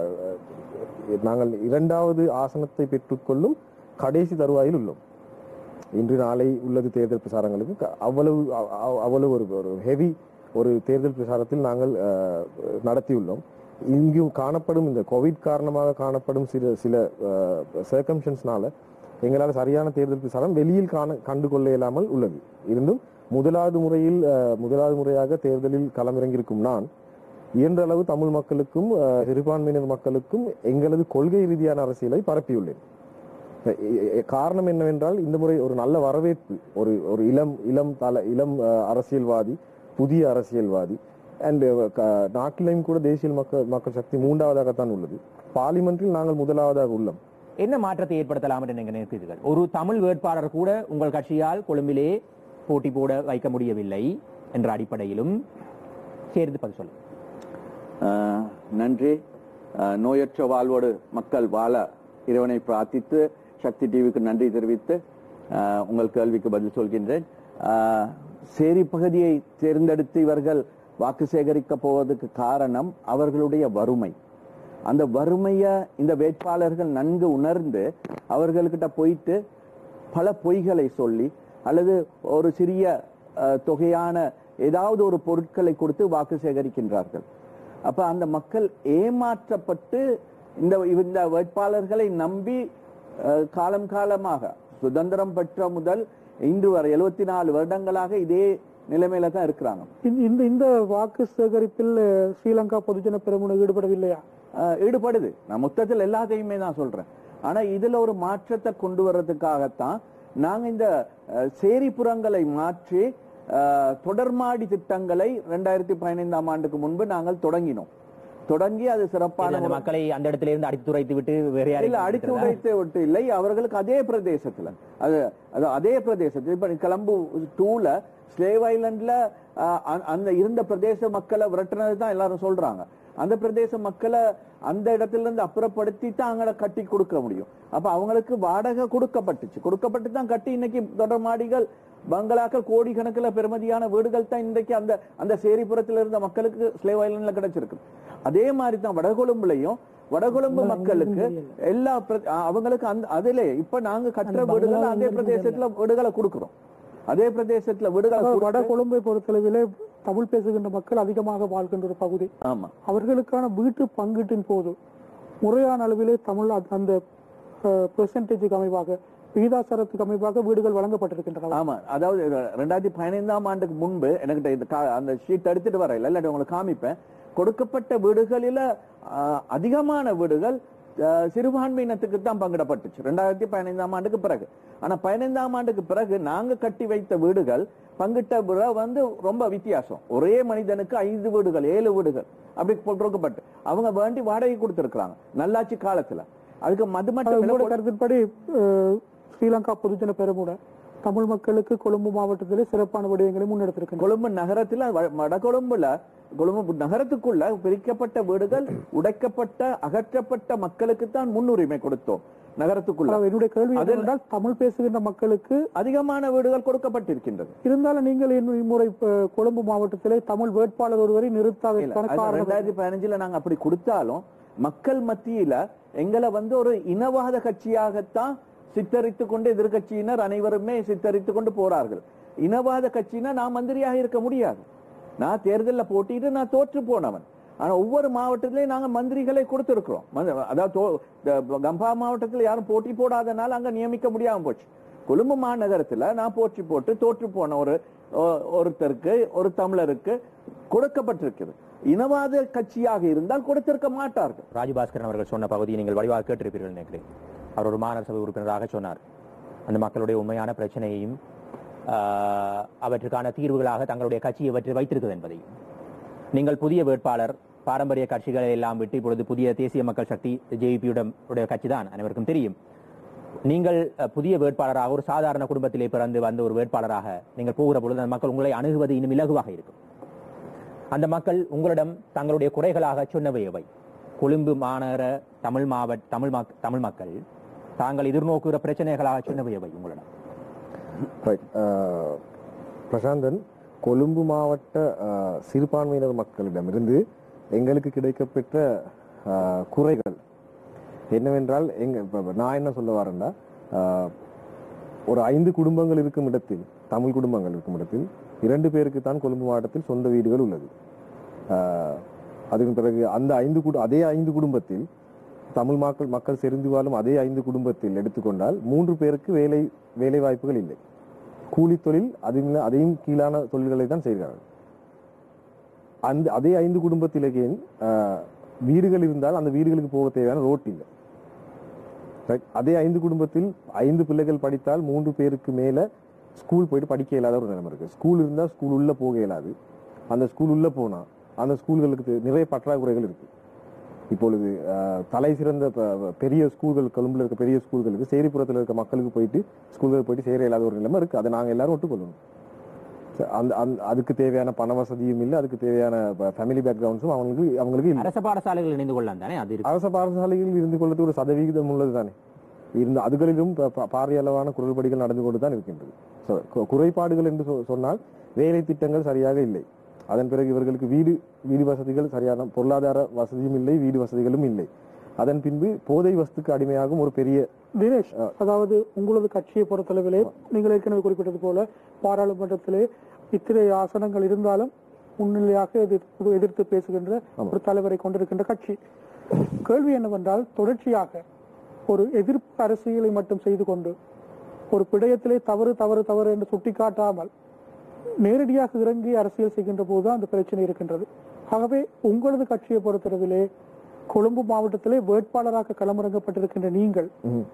அஹ், நாங்கள் இரண்டாவது ஆசனத்தை பெற்றுக்கொள்ளும் கடைசி தருவாயில் உள்ளோம் இன்று நாளை உள்ளது தேர்தல் பிரசாரங்களுக்கு க- அவ்வளவு அ- அ- அவ்வளவு ஒரு ஒரு ஹெவி ஒரு தேர்தல் பிரசாரத்தில் நாங்கள் அஹ், நடத்தியுள்ளோம் இங்கு காணப்படும் இந்த கோவிட் காரணமாக காணப்படும் சில சில சர்க்கம்ஷன்ஸ்னால எங்களால் சரியான தேர்தல் பிரசாரம் வெளியில் காண கண்டு கொள்ள இயலாமல் உள்ளது இருந்தும் முதலாவது முறையில் அஹ், முதலாவது முறையாக தேர்தலில் களமிறங்கியிருக்கும் நான் இயன்ற அளவு தமிழ் மக்களுக்கும் அஹ், சிறுபான்மையினர் மக்களுக்கும் எங்களது கொள்கை ரீதியான அரசியலை பரப்பியுள்ளேன் எ- எ- காரணம் என்னவென்றால் இந்த முறை ஒரு நல்ல வரவேற்பு ஒரு ஒரு இளம் இளம் தல இளம் அஹ், அரசியல்வாதி புதிய அரசியல்வாதி அண்ட் நாட்டிலையும் கூட தேசிய மக்கள் மக்கள் சக்தி மூன்றாவதாகத்தான் உள்ளது பார்லிமெண்டில் நாங்கள் முதலாவதாக உள்ளோம் என்ன மாற்றத்தை ஏற்படுத்தலாம் என்று நீங்க நினைக்கிறீர்கள் ஒரு தமிழ் வேட்பாளர் கூட உங்கள் கட்சியால் கொழும்பிலே போட்டி போட வைக்க முடியவில்லை என்ற அடிப்படையிலும் சேர்ந்து பதில் சொல்லுங்க ஆஹ் நன்றி ஆஹ் நோயற்ற வாழ்வோடு மக்கள் வாழ இறைவனை பிரார்த்தித்து சக்தி டிவிக்கு நன்றி தெரிவித்து ஆஹ் உங்கள் கேள்விக்கு பதில் சொல்கின்றேன் ஆஹ் சேரி பகுதியை தேர்ந்தெடுத்து இவர்கள் வாக்கு சேகரிக்க போவதற்கு காரணம் அவர்களுடைய வறுமை அந்த வறுமைய இந்த வேட்பாளர்கள் நன்கு உணர்ந்து அவர்கள்கிட்ட போயிட்டு பல பொய்களை சொல்லி அல்லது ஒரு சிறிய அஹ், தொகையான ஏதாவது ஒரு பொருட்களை கொடுத்து வாக்கு சேகரிக்கின்றார்கள் அப்ப அந்த மக்கள் ஏமாற்றப்பட்டு இந்த இந்த வேட்பாளர்களை நம்பி அஹ், காலம் காலமாக சுதந்திரம் பெற்ற முதல் இன்று வரை எழுபத்தி நாலு வருடங்களாக இதே நிலைமையில தான் இருக்கிறாங்க இந்த- இந்த இந்த வாக்கு சேகரிப்பில் அஹ், ஸ்ரீலங்கா பொதுஜன பெருமுன ஈடுபடவில்லையா ஆஹ் ஈடுபடுது நான் மொத்தத்தில் எல்லாத்தையுமே தான் சொல்றேன் ஆனா இதுல ஒரு மாற்றத்தை கொண்டு வர்றதுக்காகத்தான் நாங்க இந்த அஹ், சேரிப்புறங்களை மாற்றி அஹ், தொடர்மாடி திட்டங்களை ரெண்டாயிரத்தி பதினைந்தாம் ஆண்டுக்கு முன்பு நாங்கள் தொடங்கினோம் தொடங்கி அது சிறப்பான அந்த முறை- மக்களை அந்த இடத்துல இருந்து அடித்து துரைத்து விட்டு வேற இல்ல யாரையும் அடித்து இருக்கிறதா? உடைத்து விட்டு இல்லை அவர்களுக்கு அதே பிரதேசத்துல அது அது அதே பிரதேசத்துல இப்ப கிளம்பு டூல ஸ்லேவ் ஐலண்ட்ல ஆஹ், அ- அந்த இருந்த பிரதேச மக்களை விரட்டுனது தான் எல்லாரும் சொல்றாங்க அந்த பிரதேச மக்களை அந்த இடத்துல இருந்து அப்புறப்படுத்தி தான் அவங்கள கட்டி கொடுக்க முடியும் அப்ப அவங்களுக்கு வாடகை கொடுக்கப்பட்டுச்சு கொடுக்கப்பட்டு தான் கட்டி இன்னைக்கு தொடர் மாடிகள் பங்களாக்கள் கோடிக்கணக்கில் பெருமதியான வீடுகள் தான் இன்றைக்கு அந்த அந்த சேரிப்புறத்துல இருந்த மக்களுக்கு ஸ்லேவ் ஐலண்ட்ல கிடைச்சிருக்கு அதே மாதிரி தான் வடகொழும்புலையும் வடகொழும்பு மக்களுக்கு எல்லா பிர- அ- அவங்களுக்கு அந்த அதிலே இப்ப நாங்க கட்டுற வீடுகள் அதே பிரதேசத்துல வீடுகளை கொடுக்கிறோம் அதே பிரதேசத்துல வீடுகளை அதாவது கொடுத்து- வட கொழும்பை பொறுத்தளவிலே தமிழ் பேசுகின்ற மக்கள் அதிகமாக வாழ்கின்ற ஒரு பகுதி ஆமா அவர்களுக்கான வீட்டு பங்கீட்டின் போது முறையான அளவிலே தமிழ் அந்த- அந்த பெர்சன்டேஜுக்கு அமைவாக விகிதாசாரத்துக்கு அமைவாக வீடுகள் வழங்கப்பட்டிருக்கின்றன ஆமா அதாவது ரெண்டாயிரத்தி பதினைந்தாம் ஆண்டுக்கு முன்பு எனக்கு இது கா- அந்த ஷீட் எடுத்துட்டு வர இல்ல இல்லாட்டி உங்களுக்கு காமிப்பேன் கொடுக்கப்பட்ட வீடுகளில ஆ, அதிகமான வீடுகள் ஆ, சிறுபான்மையினத்துக்கு தான் பங்கிடப்பட்டுச்சு ரெண்டாயிரத்தி பதினைந்தாம் ஆண்டுக்கு பிறகு ஆனா பதினைந்தாம் ஆண்டுக்கு பிறகு நாங்க கட்டி வைத்த வீடுகள் பங்கிட்ட விட வந்து ரொம்ப வித்தியாசம் ஒரே மனிதனுக்கு ஐந்து வீடுகள் ஏழு வீடுகள் அப்படி கொடுக்கப்பட்டு அவங்க வேண்டி வாடகை கொடுத்திருக்கிறாங்க நல்லாட்சி காலத்துல அதுக்கு மது மட்டும் இல்ல, உங்களுடைய கருத்தின்படி அஹ், ஸ்ரீலங்கா பொதுஜன பெருமுட தமிழ் மக்களுக்கு கொழும்பு மாவட்டத்திலே சிறப்பான விடயங்களை முன்னெடுத்திருக்கின்றன கொழும்பு நகரத்துல வ- வடகொழும்புல கொழும்பு நகரத்துக்குள்ள பிரிக்கப்பட்ட வீடுகள் உடைக்கப்பட்ட அகற்றப்பட்ட மக்களுக்கு தான் முன்னுரிமை கொடுத்தோம் நகரத்துக்குள்ள அதாவது என்னுடைய கேள்வி அதில் என்னவென்றால் தமிழ் பேசுகின்ற மக்களுக்கு அதிகமான வீடுகள் கொடுக்கப்பட்டிருக்கின்றது இருந்தாலும் நீங்கள் இன்னும் இம்முறை அஹ், கொழும்பு மாவட்டத்திலே தமிழ் வேட்பாளர் ஒருவரை இல்ல, நிறுத்தாதற்கான அது காரணம் ரெண்டாயிரத்தி பதினஞ்சுல நாங்க அப்படி கொடுத்தாலும் மக்கள் மத்தியில எங்களை வந்து ஒரு இனவாத கட்சியாகத்தான் சித்தரித்துக் கொண்டு எதிர்கட்சியினர் அனைவருமே சித்தரித்துக் கொண்டு போறார்கள் இனவாத கட்சினா நான் மந்திரியாக இருக்க முடியாது நான் தேர்தலில் போட்டிட்டு நான் தோற்று போனவன் ஆனா ஒவ்வொரு மாவட்டத்திலையும் நாங்க மந்திரிகளை கொடுத்திருக்கிறோம் மந்த- அதாவது தோ- இந்த கம்பா மாவட்டத்தில் யாரும் போட்டி போடாதனால அங்க நியமிக்க முடியாம போச்சு கொழும்பு மாநகரத்துல நான் போட்டி போட்டு தோற்று போன ஒரு ஒ- ஒருத்தருக்கு ஒரு தமிழருக்கு கொடுக்கப்பட்டிருக்கிறது இனவாத கட்சியாக இருந்தால் கொடுத்திருக்க மாட்டார்கள் ராஜபாஸ்கரன் அவர்கள் சொன்ன பகுதியை நீங்கள் வடிவாக கேட்டிருப்பீர்கள் நினைக்கிறேன் அவர் ஒரு மாநகர சபை உறுப்பினராக சொன்னார் அந்த மக்களுடைய உண்மையான பிரச்சனையையும் ஆஹ், அவற்றுக்கான தீர்வுகளாக தங்களுடைய கட்சி இவற்றை வைத்திருக்கிறது என்பதையும் நீங்கள் புதிய வேட்பாளர் பாரம்பரிய கட்சிகளை எல்லாம் விட்டு இப்பொழுது புதிய தேசிய மக்கள் சக்தி ஜேவிபியுடன் உடைய கட்சி தான் அனைவருக்கும் தெரியும் நீங்கள் அஹ், புதிய வேட்பாளராக ஒரு சாதாரண குடும்பத்திலே பிறந்து வந்த ஒரு வேட்பாளராக நீங்கள் போகிற பொழுது அந்த மக்கள் உங்களை அணுகுவது இன்னும் இலகுவாக இருக்கும் அந்த மக்கள் உங்களிடம் தங்களுடைய குறைகளாக சொன்னவை எவை கொழும்பு மாநகர தமிழ் மாவட்ட தமிழ் மக்- தமிழ் மக்கள் தாங்கள் எதிர்நோக்குகிற பிரச்சனைகளாக சொன்னவை எவை உங்களிடம் ரைட் பிரசாந்தன் கொழும்பு மாவட்ட அஹ், சிறுபான்மையினர் மக்களிடமிருந்து எங்களுக்கு கிடைக்கப்பெற்ற அஹ், குறைகள் என்னவென்றால் எங்க இப்ப நான் என்ன சொல்ல வரேன்னா அஹ், ஒரு ஐந்து குடும்பங்கள் இருக்கும் இடத்தில் தமிழ் குடும்பங்கள் இருக்கும் இடத்தில் இரண்டு பேருக்கு தான் கொழும்பு மாவட்டத்தில் சொந்த வீடுகள் உள்ளது அஹ், அதுக்கு பிறகு அந்த ஐந்து குடு அதே ஐந்து குடும்பத்தில் தமிழ் மக்கள் மக்கள் செறிந்து வாழும் அதே ஐந்து குடும்பத்தில் எடுத்துக்கொண்டால் மூன்று பேருக்கு வேலை வேலை வாய்ப்புகள் இல்லை கூலி தொழில் அதுவும் அதையும் கீழான தொழில்களை தான் செய்கிறார்கள் அந்த அதே ஐந்து குடும்பத்திலேயே ஆஹ், வீடுகள் இருந்தால் அந்த வீடுகளுக்கு போக தேவையான ரோட் இல்லை Right? அதே ஐந்து குடும்பத்தில் ஐந்து பிள்ளைகள் படித்தால் மூன்று பேருக்கு மேல ஸ்கூல் போயிட்டு படிக்க இயலாத ஒரு நிலைமை இருக்கு ஸ்கூல் இருந்தால் ஸ்கூல் உள்ள போக இயலாது அந்த ஸ்கூல் உள்ள போனா அந்த ஸ்கூல்களுக்கு தே- நிறைய பற்றாக்குறைகள் இருக்கு இப்பொழுது அஹ், தலை சிறந்த ப- பெரிய ஸ்கூல்கள் கொழும்புல இருக்க பெரிய ஸ்கூல்களுக்கு சேரிப்புறத்தில் இருக்க மக்களுக்கு போயிட்டு ஸ்கூல்களுக்கு போயிட்டு சேர இல்லாத ஒரு நிலைமை இருக்கு அதை நாங்க எல்லாரும் ஒட்டுக்கொள்ளணும் ச- அந்த அந்த அதுக்கு தேவையான பண வசதியும் இல்லை அதுக்கு தேவையான ஃபேமிலி பேக்ரவுண்ட்ஸும் அவங்களுக்கு அவங்களுக்கு இல்லை அரச பாடசாலைகள் இணைந்து கொள்ளலாம் தானே அது இருக்கு அரச பாடசாலைகளில் இருந்து கொள்வது ஒரு சதவிகிதம் உள்ளது தானே இருந்த அதுகளிலும் ப- ப- பாரிய அளவான குறைபாடுகள் நடந்து கொண்டு தான் இருக்கின்றது So, கு- குறைபாடுகள் என்று சொ- சொன்னால் வேலை திட்டங்கள் சரியாக இல்லை அதன் பிறகு இவர்களுக்கு வீடு வீடு வசதிகள் சரியான பொருளாதார வசதியும் இல்லை வீடு வசதிகளும் இல்லை அதன் பின்பு போதை வஸ்துக்கு அடிமையாகும் ஒரு பெரிய தினேஷ் அதாவது உங்களது கட்சியை பொறுத்தளவிலே நீங்கள் ஏற்கனவே குறிப்பிட்டது போல பாராளுமன்றத்திலே இத்தனை ஆசனங்கள் இருந்தாலும் முன்னிலையாக எதிர்த்து எதிர்த்து பேசுகின்ற ஒரு தலைவரை கொண்டிருக்கின்ற கட்சி கேள்வி என்னவென்றால் தொடர்ச்சியாக ஒரு எதிர்ப்பு அரசியலை மட்டும் செய்து கொண்டு ஒரு பிடயத்திலே தவறு தவறு தவறு என்று சுட்டிக்காட்டாமல் நேரடியாக இறங்கி அரசியல் செய்கின்ற போதுதான் அந்த பிரச்சனை இருக்கின்றது ஆகவே உங்களது கட்சியை பொறுத்தளவிலே கொழும்பு மாவட்டத்திலே வேட்பாளராக களமிறங்கப்பட்டிருக்கின்ற நீங்கள்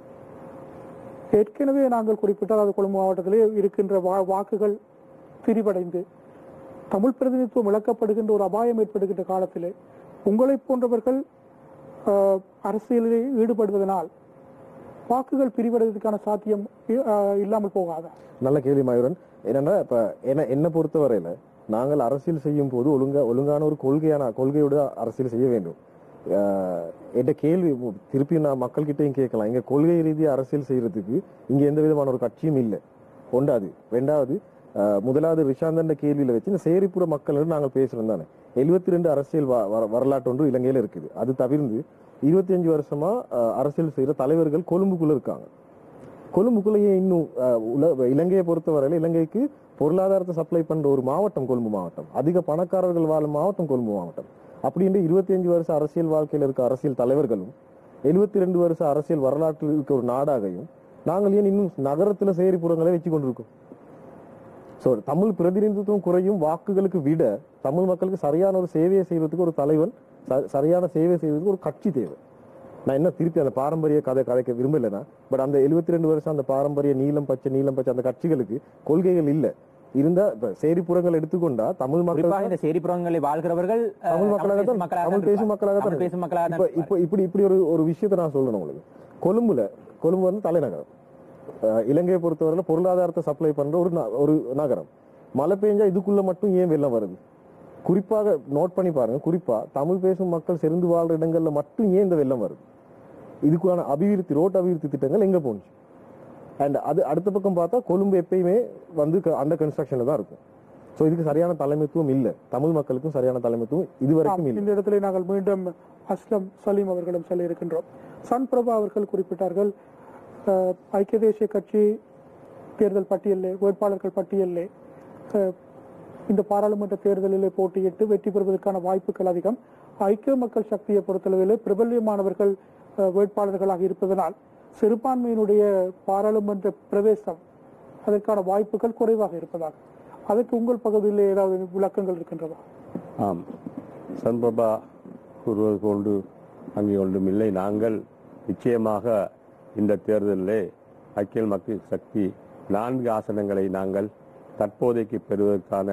ஏற்கனவே நாங்கள் குறிப்பிட்ட அதாவது கொழும்பு மாவட்டத்திலே இருக்கின்ற வா- வாக்குகள் திரிவடைந்து தமிழ் பிரதிநிதித்துவம் இழக்கப்படுகின்ற ஒரு அபாயம் ஏற்படுகின்ற காலத்திலே உங்களை போன்றவர்கள் ஆஹ், அரசியலிலே ஈடுபடுவதனால் வாக்குகள் பிரிவடைவதற்கான சாத்தியம் ஆஹ், இல்லாமல் போகாதா நல்ல கேள்வி மயூரன் என்னன்னா இப்ப என்ன என்ன பொறுத்தவரையில நாங்கள் அரசியல் செய்யும் போது ஒழுங்கா ஒழுங்கான ஒரு கொள்கையான கொள்கையோட அரசியல் செய்ய வேண்டும் ஆஹ் என்ற கேள்வி திருப்பி நான் மக்கள் கிட்டையும் கேட்கலாம் இங்க கொள்கை ரீதியா அரசியல் செய்யறதுக்கு இங்க எந்த விதமான ஒரு கட்சியும் இல்லை ஒன்றாது ரெண்டாவது ஆஹ் முதலாவது ரிஷாந்தன் கேள்வியில வச்சு இந்த சேரிப்புற மக்கள் நாங்கள் பேசுறோம் தானே எழுபத்தி ரெண்டு அரசியல் வ- வர- வரலாற்று ஒன்று இலங்கையில இருக்குது அது தவிர்ந்து இருபத்தி அஞ்சு வருஷமா ஆஹ் அரசியல் செய்யற தலைவர்கள் கொழும்புக்குள்ள இருக்காங்க கொழும்புக்குள்ளேயே இன்னும் அஹ், உல- இலங்கையை பொறுத்தவரையில இலங்கைக்கு பொருளாதாரத்தை சப்ளை பண்ற ஒரு மாவட்டம் கொழும்பு மாவட்டம் அதிக பணக்காரர்கள் வாழும் மாவட்டம் கொழும்பு மாவட்டம் அப்படின்ற இருபத்தி அஞ்சு வருஷ அரசியல் வாழ்க்கையில இருக்க அரசியல் தலைவர்களும் எழுபத்தி ரெண்டு வருஷ அரசியல் வரலாற்றில் இருக்க ஒரு நாடாகையும் நாங்கள் ஏன் இன்னும் நகரத்துல சேரிப்புறங்களை வச்சு கொண்டிருக்கோம் சோ தமிழ் பிரதிநிதித்துவம் குறையும் வாக்குகளுக்கு விட தமிழ் மக்களுக்கு சரியான ஒரு சேவையை செய்யறதுக்கு ஒரு தலைவன் ச- சரியான சேவை செய்வதற்கு ஒரு கட்சி தேவை நான் என்ன திருப்பி அந்த பாரம்பரிய கதை கதைக்க விரும்பலைன்னா பட் அந்த 72 ரெண்டு வருஷம் அந்த பாரம்பரிய நீலம் பச்சை நீலம் பச்சை அந்த கட்சிகளுக்கு கொள்கைகள் இல்ல இருந்தா இப்ப சேரிப்புறங்கள் எடுத்துக்கொண்டா தமிழ் குறிப்பாக மக்கள் இந்த சேரிப்புறங்களில் வாழ்கிறவர்கள் அஹ், தமிழ் மக்களாக பேசும் தான் மக்களாக தமிழ் பேசும் இருப்பார். மக்களாக தமிழ் பேசும் மக்களாக தான் இப்ப இருப்பார். இப்ப இப்படி இப்படி ஒரு ஒரு விஷயத்தை நான் சொல்லணும் உங்களுக்கு கொழும்புல கொழும்பு வந்து தலைநகரம் அஹ் இலங்கையை பொறுத்தவரையில பொருளாதாரத்தை சப்ளை பண்ற ஒரு ந- ஒரு நகரம் மழை பெஞ்சா இதுக்குள்ள மட்டும் ஏன் வெள்ளம் வருது குறிப்பாக நோட் பண்ணி பாருங்க குறிப்பா தமிழ் பேசும் மக்கள் செறிந்து வாழ்ற இடங்கள்ல மட்டும் ஏன் இந்த வெள்ளம் வருது இதுக்கான அபிவிருத்தி ரோட் அபிவிருத்தி திட்டங்கள் எங்க போணுச்சு அண்ட் அது அடுத்த பக்கம் பார்த்தா கொழும்பு எப்பயுமே வந்து அண்டர் கன்ஸ்ட்ரக்ஷன்ல தான் இருக்கும் சோ இதுக்கு சரியான தலைமைத்துவம் இல்ல தமிழ் மக்களுக்கும் சரியான தலைமைத்துவம் இதுவரைக்கும் ஆம், இல்ல இந்த இடத்துல நாங்கள் மீண்டும் அஸ்லம் சலீம் அவர்களிடம் சொல்ல இருக்கின்றோம் சன் பிரபா அவர்கள் குறிப்பிட்டார்கள் அஹ், ஐக்கிய தேசிய கட்சி தேர்தல் பட்டியலில் வேட்பாளர்கள் பட்டியலில் அஹ், இந்த பாராளுமன்ற தேர்தலில் போட்டியிட்டு வெற்றி பெறுவதற்கான வாய்ப்புகள் அதிகம் ஐக்கிய மக்கள் சக்தியை பொறுத்தளவில் பிரபல்யமானவர்கள் அஹ், வேட்பாளர்களாக இருப்பதனால் சிறுபான்மையினுடைய பாராளுமன்ற பிரவேசம் அதற்கான வாய்ப்புகள் குறைவாக இருப்பதாக அதற்கு உங்கள் பகுதியில் ஏதாவது விளக்கங்கள் இருக்கின்றதா ஆம் சன்பபா கூறுவது கொண்டு அங்கே ஒன்றும் இல்லை நாங்கள் நிச்சயமாக இந்த தேர்தலிலே ஐக்கிய மக்கள் சக்தி நான்கு ஆசனங்களை நாங்கள் தற்போதைக்கு பெறுவதற்கான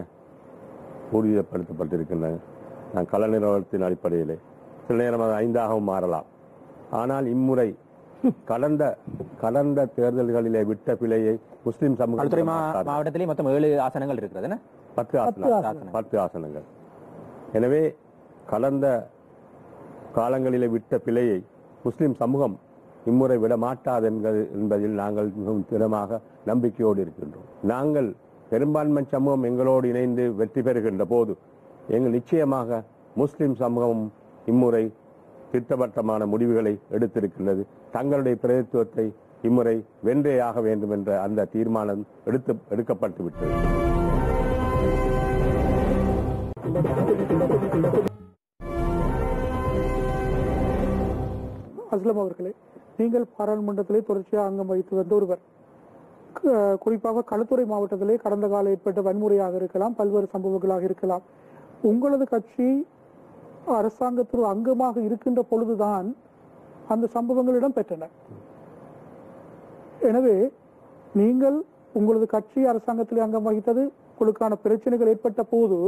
ஊர்ஜிதப்படுத்தப்பட்டிருக்கின்றன நான் கள நிறுவனத்தின் அடிப்படையிலே சில நேரம் அது ஐந்தாகவும் மாறலாம் ஆனால் இம்முறை கடந்த கடந்த தேர்தல்களிலே விட்ட பிழையை முஸ்லிம் களுத்துறை மா- சமூகம் மாவட்டத்திலே மொத்தம் ஏழு ஆசனங்கள் இருக்கிறது என்ன? பத்து ஆசனங்கள் பத்து ஆசனங்கள் எனவே கலந்த காலங்களிலே விட்ட பிழையை முஸ்லிம் சமூகம் இம்முறை விட மாட்டாது என்க- என்பதில் நாங்கள் மிகவும் திடமாக நம்பிக்கையோடு இருக்கின்றோம் நாங்கள் பெரும்பான்மை சமூகம் எங்களோடு இணைந்து வெற்றி பெறுகின்ற போது எங்கள் நிச்சயமாக முஸ்லிம் சமூகம் இம்முறை திட்டவட்டமான முடிவுகளை எடுத்திருக்கின்றது தங்களுடைய பிரதித்துவத்தை இம்முறை வென்றே ஆக வேண்டும் என்ற அந்த தீர்மானம் எடுத்து எடுக்கப்பட்டு விட்டது அஸ்லம் அவர்களே நீங்கள் பாராளுமன்றத்திலே தொடர்ச்சியாக அங்கம் வகித்து வந்த ஒருவர் க- குறிப்பாக களுத்துறை மாவட்டத்திலே கடந்த கால ஏற்பட்ட வன்முறையாக இருக்கலாம் பல்வேறு சம்பவங்களாக இருக்கலாம் உங்களது கட்சி அரசாங்கத்தில் அங்கமாக இருக்கின்ற பொழுதுதான் அந்த சம்பவங்கள் இடம்பெற்றன எனவே நீங்கள் உங்களது கட்சி அரசாங்கத்திலே அங்கம் வகித்தது உங்களுக்கான பிரச்சனைகள் ஏற்பட்ட போது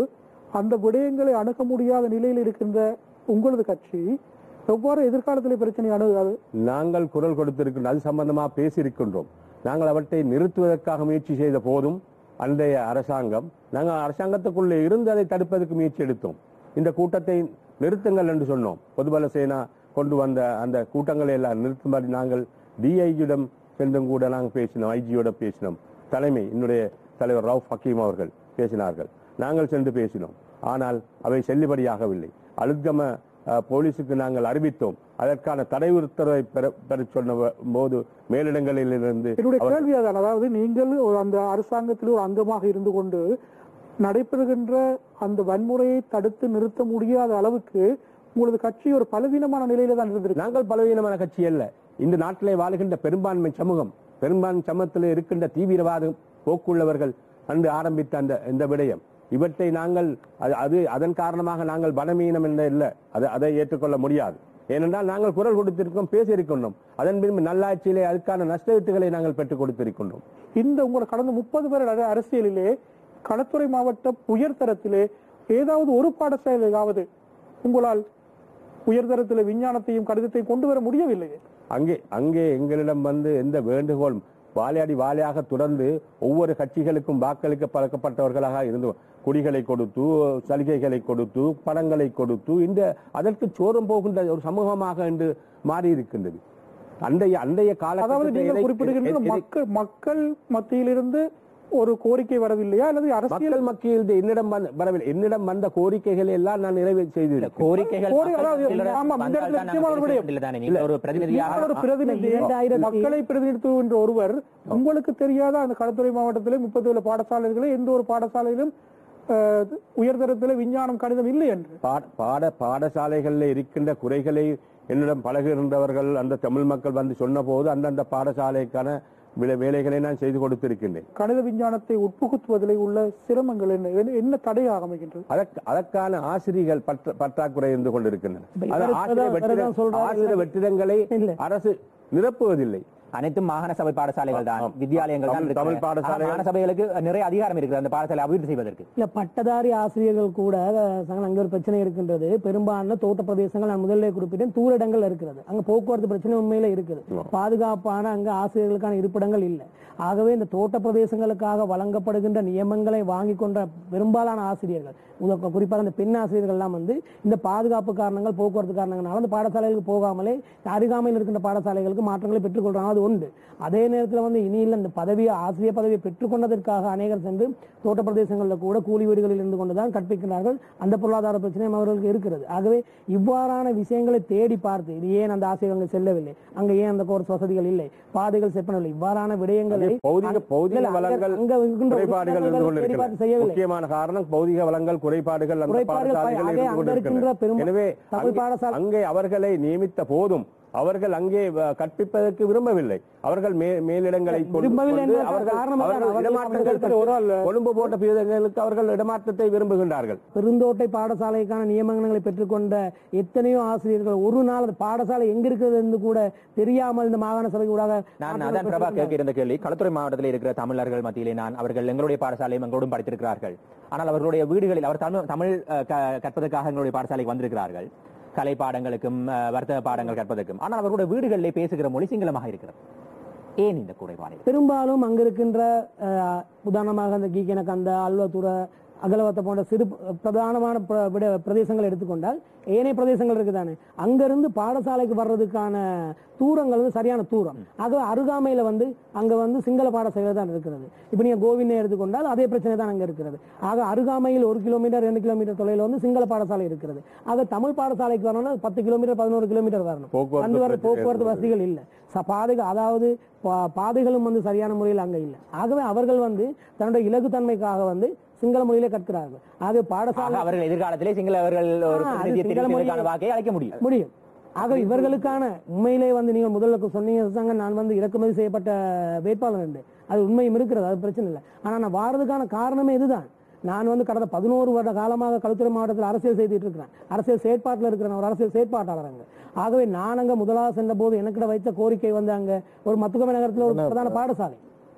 அந்த விடயங்களை அணுக முடியாத நிலையில் இருக்கின்ற உங்களது கட்சி எவ்வாறு எதிர்காலத்தில் பிரச்சனை அணுகாது நாங்கள் குரல் கொடுத்திருக்கின்றோம் அது சம்பந்தமா பேசியிருக்கின்றோம் நாங்கள் அவற்றை நிறுத்துவதற்காக முயற்சி செய்த போதும் அன்றைய அரசாங்கம் நாங்கள் அரசாங்கத்துக்குள்ளே இருந்து அதை தடுப்பதற்கு முயற்சி எடுத்தோம் இந்த கூட்டத்தை நிறுத்துங்கள் என்று சொன்னோம் பொதுபல சேனா கொண்டு வந்த அந்த கூட்டங்களை எல்லாம் நிறுத்தும்படி நாங்கள் டிஐஜியிடம் சென்றும் கூட நாங்கள் பேசினோம் ஐஜியோட பேசினோம் தலைமை என்னுடைய தலைவர் ரவுப் ஹக்கீம் அவர்கள் பேசினார்கள் நாங்கள் சென்று பேசினோம் ஆனால் அவை செல்லுபடியாகவில்லை அழுத்தம அஹ், போலீசுக்கு நாங்கள் அறிவித்தோம் அதற்கான தடை உத்தரவை பெற பெற சொன்ன போது மேலிடங்களில் இருந்து என்னுடைய அவர்- கேள்வி அதான் அதாவது நீங்கள் ஒரு அந்த அரசாங்கத்தில் ஒரு அங்கமாக இருந்து கொண்டு நடைபெறுகின்ற அந்த வன்முறையை தடுத்து நிறுத்த முடியாத அளவுக்கு உங்களது கட்சி ஒரு பலவீனமான நிலையில தான் இருந்திருக்கு நாங்கள் பலவீனமான கட்சி அல்ல இந்த நாட்டிலே வாழுகின்ற பெரும்பான்மை சமூகம் பெரும்பான்மை சமூகத்தில் இருக்கின்ற தீவிரவாத போக்குள்ளவர்கள் அன்று ஆரம்பித்த அந்த இந்த விடயம் இவற்றை நாங்கள் அது- அது அதன் காரணமாக நாங்கள் பலவீனம் என்ற இல்லை அதை அதை ஏற்றுக்கொள்ள முடியாது ஏனென்றால் நாங்கள் குரல் கொடுத்திருக்கோம் பேசியிருக்கின்றோம் அதன் பின்பு நல்லாட்சியிலே அதுக்கான நஷ்டத்துகளை நாங்கள் பெற்றுக் கொடுத்திருக்கின்றோம் இந்த உங்களை கடந்த முப்பது பேர் அர- அரசியலிலே களத்துறை மாவட்ட உயர்தரத்திலே ஏதாவது ஒரு பாடசாலையாவது உங்களால் உயர்தரத்திலே விஞ்ஞானத்தையும் கடிதத்தையும் கொண்டு வர முடியவில்லை அங்கே அங்கே எங்களிடம் வந்து எந்த வேண்டுகோள் வாழையடி வாழையாக தொடர்ந்து ஒவ்வொரு கட்சிகளுக்கும் வாக்களிக்க பழக்கப்பட்டவர்களாக இருந்து குடிகளை கொடுத்து சலுகைகளை கொடுத்து பணங்களை கொடுத்து இந்த அதற்கு சோரம் போகின்ற ஒரு சமூகமாக என்று மாறி இருக்கின்றது அன்றைய அன்றைய அதாவது நீங்கள் கால குறிப்பிடுகின்ற மக்கள் மக்கள் மத்தியிலிருந்து ஒரு கோரிக்கை வரவில்லையா அல்லது அரசியல் மக்கள் மத்தியில் என்னிடம் வந்த- வரவில்லை என்னிடம் வந்த கோரிக்கைகளை எல்லாம் நான் நிறைவேற்றி செய்திருக்கிறேன் கோரிக்கைகள் கோரி- அதாவது மக்களிடம் ஆமா, இந்த வந்தால் இடத்துல தான் முக்கியமான ஒரு நாங்கள் விடயம். பேச வேண்டியதுதானே? நீங்கள் ஒரு பிரதிநிதியாக நீங்கள் ஒரு பிரதிநிதி இரண்டாயிரத்தி- மக்களை பிரதிநிதித்துவன்ற ஒருவர் உங்களுக்கு தெரியாத அந்த களத்துறை மாவட்டத்திலே முப்பத்தி ஏழு பாடசாலைகளே எந்த ஒரு பாடசாலையிலும் அஹ், உயர்தரத்திலே விஞ்ஞானம் கணிதம் இல்லை என்று பாட- பாட பாடசாலைகளில் இருக்கின்ற குறைகளை என்னிடம் பழகுகின்றவர்கள் அந்த தமிழ் மக்கள் வந்து சொன்ன போது அந்தந்த பாடசாலைக்கான விலை- வேலைகளை நான் செய்து கொடுத்திருக்கின்றேன் கணித விஞ்ஞானத்தை உட்புகுத்துவதிலே உள்ள சிரமங்கள் என்ன என்ன- என்ன தடையாக அமைகின்றது அதற்கு அதற்கான ஆசிரியர்கள் பற்ற- பற்றாக்குறை இருந்து கொண்டிருக்கின்றன இப்ப அது இவரு ஆசிரியர் இப்பதான் வெற்றிட- இவருதான் சொல்றாரு. ஆசிரியர் வெற்றிடங்களை இல்ல. அரசு நிரப்புவதில்லை அனைத்தும் மாகாண சபை பாடசாலைகள் தான் ஆம். வித்யாலயங்கள் தான் தமிழ்- இருக்கிறது. தமிழ் பாடசாலைகள். ஆனா, மாகாண சபைகளுக்கு நிறைய அதிகாரம் இருக்குது அந்த பாடசாலை அபிவிருத்தி செய்வதற்கு இல்ல பட்டதாரி ஆசிரியர்கள் கூட அஹ், சங்கன் அங்க ஒரு பிரச்சனை இருக்கின்றது பெரும்பாலான தோட்ட பிரதேசங்கள் நான் முதல்ல குறிப்பிட்டேன் தூர இடங்கள் இருக்கிறது அங்க போக்குவரத்து பிரச்சனை உண்மையில இருக்குது பாதுகாப்பான அங்க ஆசிரியர்களுக்கான இருப்பிடங்கள் இல்லை ஆகவே இந்த தோட்ட பிரதேசங்களுக்காக வழங்கப்படுகின்ற நியமங்களை வாங்கி கொண்ட பெரும்பாலான ஆசிரியர்கள் உத- குறிப்பாக இந்த பெண் ஆசிரியர்கள் எல்லாம் வந்து இந்த பாதுகாப்பு காரணங்கள் போக்குவரத்து காரணங்களால அந்த பாடசாலைகளுக்கு போகாமலே அருகாமையில் இருக்கின்ற பாடசாலைகளுக்கு மாற்றங்களை பெற்றுக்கொள்றாங்க அது உண்டு அதே நேரத்தில் வந்து இனி இல்லை இந்த பதவியை ஆசிரியர் பதவியை பெற்றுக்கொண்டதற்காக அநேகர் சென்று தோட்ட பிரதேசங்களில் கூட கூலி வீடுகளில் இருந்து கொண்டுதான் கற்பிக்கிறார்கள் அந்த பொருளாதார பிரச்சனையும் அவர்களுக்கு இருக்கிறது ஆகவே இவ்வாறான விஷயங்களை தேடி பார்த்து இது ஏன் அந்த ஆசிரியர்கள் செல்லவில்லை அங்க ஏன் அந்த கோர்ஸ் வசதிகள் இல்லை பாதைகள் செப்பனவில்லை இவ்வாறான விடயங்களை அங்கே பௌதிக அங்க- பௌதிக இல்ல, அங்க- வளங்கள் அங்க இருக்கின்ற குறைபாடுகள் இருந்து தேடி கொண்டிருக்கின்றன பார்த்து செய்யவில்லை முக்கியமான காரணம் பௌதிக வளங்கள் குறைபாடுகள் அந்த குறைபாடுகள் பாடசாலைகளில் ஆகவே இருந்து அங்க இருக்கின்ற கொண்டிருக்கின்றன பெரும் எனவே தமிழ் அங்கே- பாடசாலை- அங்கே அவர்களை நியமித்த போதும் அவர்கள் அங்கே அஹ், கற்பிப்பதற்கு விரும்பவில்லை அவர்கள் மே- மேலிடங்களை கொண்டு விரும்பவில்லை வந்து என்பதற்கு அவர்கள் காரணம் அவர்கள் அவர்கள் இடமாற்றங்கள் அவர்கள் ஒரு ஆள் கொழும்பு போட்ட பீதங்களுக்கு அவர்கள் இடமாற்றத்தை விரும்புகின்றார்கள் பெருந்தோட்டை பாடசாலைக்கான நியமனங்களை பெற்றுக்கொண்ட எத்தனையோ ஆசிரியர்கள் ஒரு நாள் அந்த பாடசாலை எங்க இருக்கிறது என்று கூட தெரியாமல் இந்த மாகாண சபை ஊடாக நான் அதான் பிரபா கேட்க இருந்த கேள்வி களத்துறை மாவட்டத்தில் இருக்கிற தமிழர்கள் மத்தியிலே நான் அவர்கள் எங்களுடைய பாடசாலையும் எங்களோடும் படித்திருக்கிறார்கள் ஆனால் அவர்களுடைய வீடுகளில் அவர் தமிழ் தமிழ் அஹ், க- கற்பதற்காக எங்களுடைய பாடசாலைக்கு வந்திருக்கிறார்கள் கலை பாடங்களுக்கும் அஹ், வர்த்தக பாடங்கள் கற்பதற்கும் ஆனால் அவர்களுடைய வீடுகளிலே பேசுகிற மொழி சிங்களமாக இருக்கிறது ஏன் இந்த குறைபாடு பெரும்பாலும் அங்க இருக்கின்ற அஹ், உதாரணமாக அந்த கீக்கனக்கு அந்த அல்வத்துறை அகலவத்தை போன்ற சிறு பிரதானமான பிர- விட- பிரதேசங்கள் எடுத்துக்கொண்டால் ஏனைய பிரதேசங்கள் இருக்குதானே அங்கிருந்து பாடசாலைக்கு வர்றதுக்கான தூரங்கள் வந்து சரியான தூரம் ஆக அருகாமையில வந்து அங்க வந்து சிங்கள பாடசாலை தான் இருக்கிறது இப்ப நீங்க கோவினை எடுத்துக்கொண்டால் அதே பிரச்சனை தான் அங்க இருக்கிறது ஆக அருகாமையில் ஒரு கிலோமீட்டர் ரெண்டு கிலோமீட்டர் தொலைவில் வந்து சிங்கள பாடசாலை இருக்கிறது ஆக தமிழ் பாடசாலைக்கு வரணும்னா பத்து கிலோமீட்டர் பதினோரு கிலோமீட்டர் வரணும் போக்குவரத்து வந்து வர பிரச்சனை போக்குவரத்து வசதிகள் இல்ல ச- பாதைகள் அதாவது பா- பாதைகளும் வந்து சரியான முறையில் அங்க இல்ல ஆகவே அவர்கள் வந்து தன்னுடைய இலகுத்தன்மைக்காக வந்து சிங்கள மொழியிலே கற்கிறார்கள் ஆகவே ஆக பாடசாலை அவர்கள் எதிர்காலத்திலே சிங்களவர்கள் ஒரு ஆ, அது பிரதிநிதியை சிங்கள தெரிவு மொழி- செய்வதற்கான வாக்கை அளிக்க முடியும் முடியும் ஆக இவர்களுக்கான உண்மையிலே வந்து நீங்க முதல்ல சொன்னீங்க சங்க நான் வந்து இறக்குமதி செய்யப்பட்ட வேட்பாளர் என்று அது உண்மையும் இருக்கிறது அது பிரச்சனை இல்லை ஆனா நான் வாரதுக்கான காரணமே இதுதான் நான் வந்து கடந்த பதினோரு வருட காலமாக களுத்துறை மாவட்டத்தில் அரசியல் செய்துட்டு இருக்கிறேன் அரசியல் செயற்பாட்டில் இருக்கிற ஒரு அரசியல் செயற்பாட்டாளர் அங்க ஆகவே நான் அங்க முதலாக சென்ற போது எனக்கிட்ட வைத்த கோரிக்கை வந்து அங்க ஒரு மத்துக்கமை நகரத்தில் ஒரு பிரதான பாடசாலை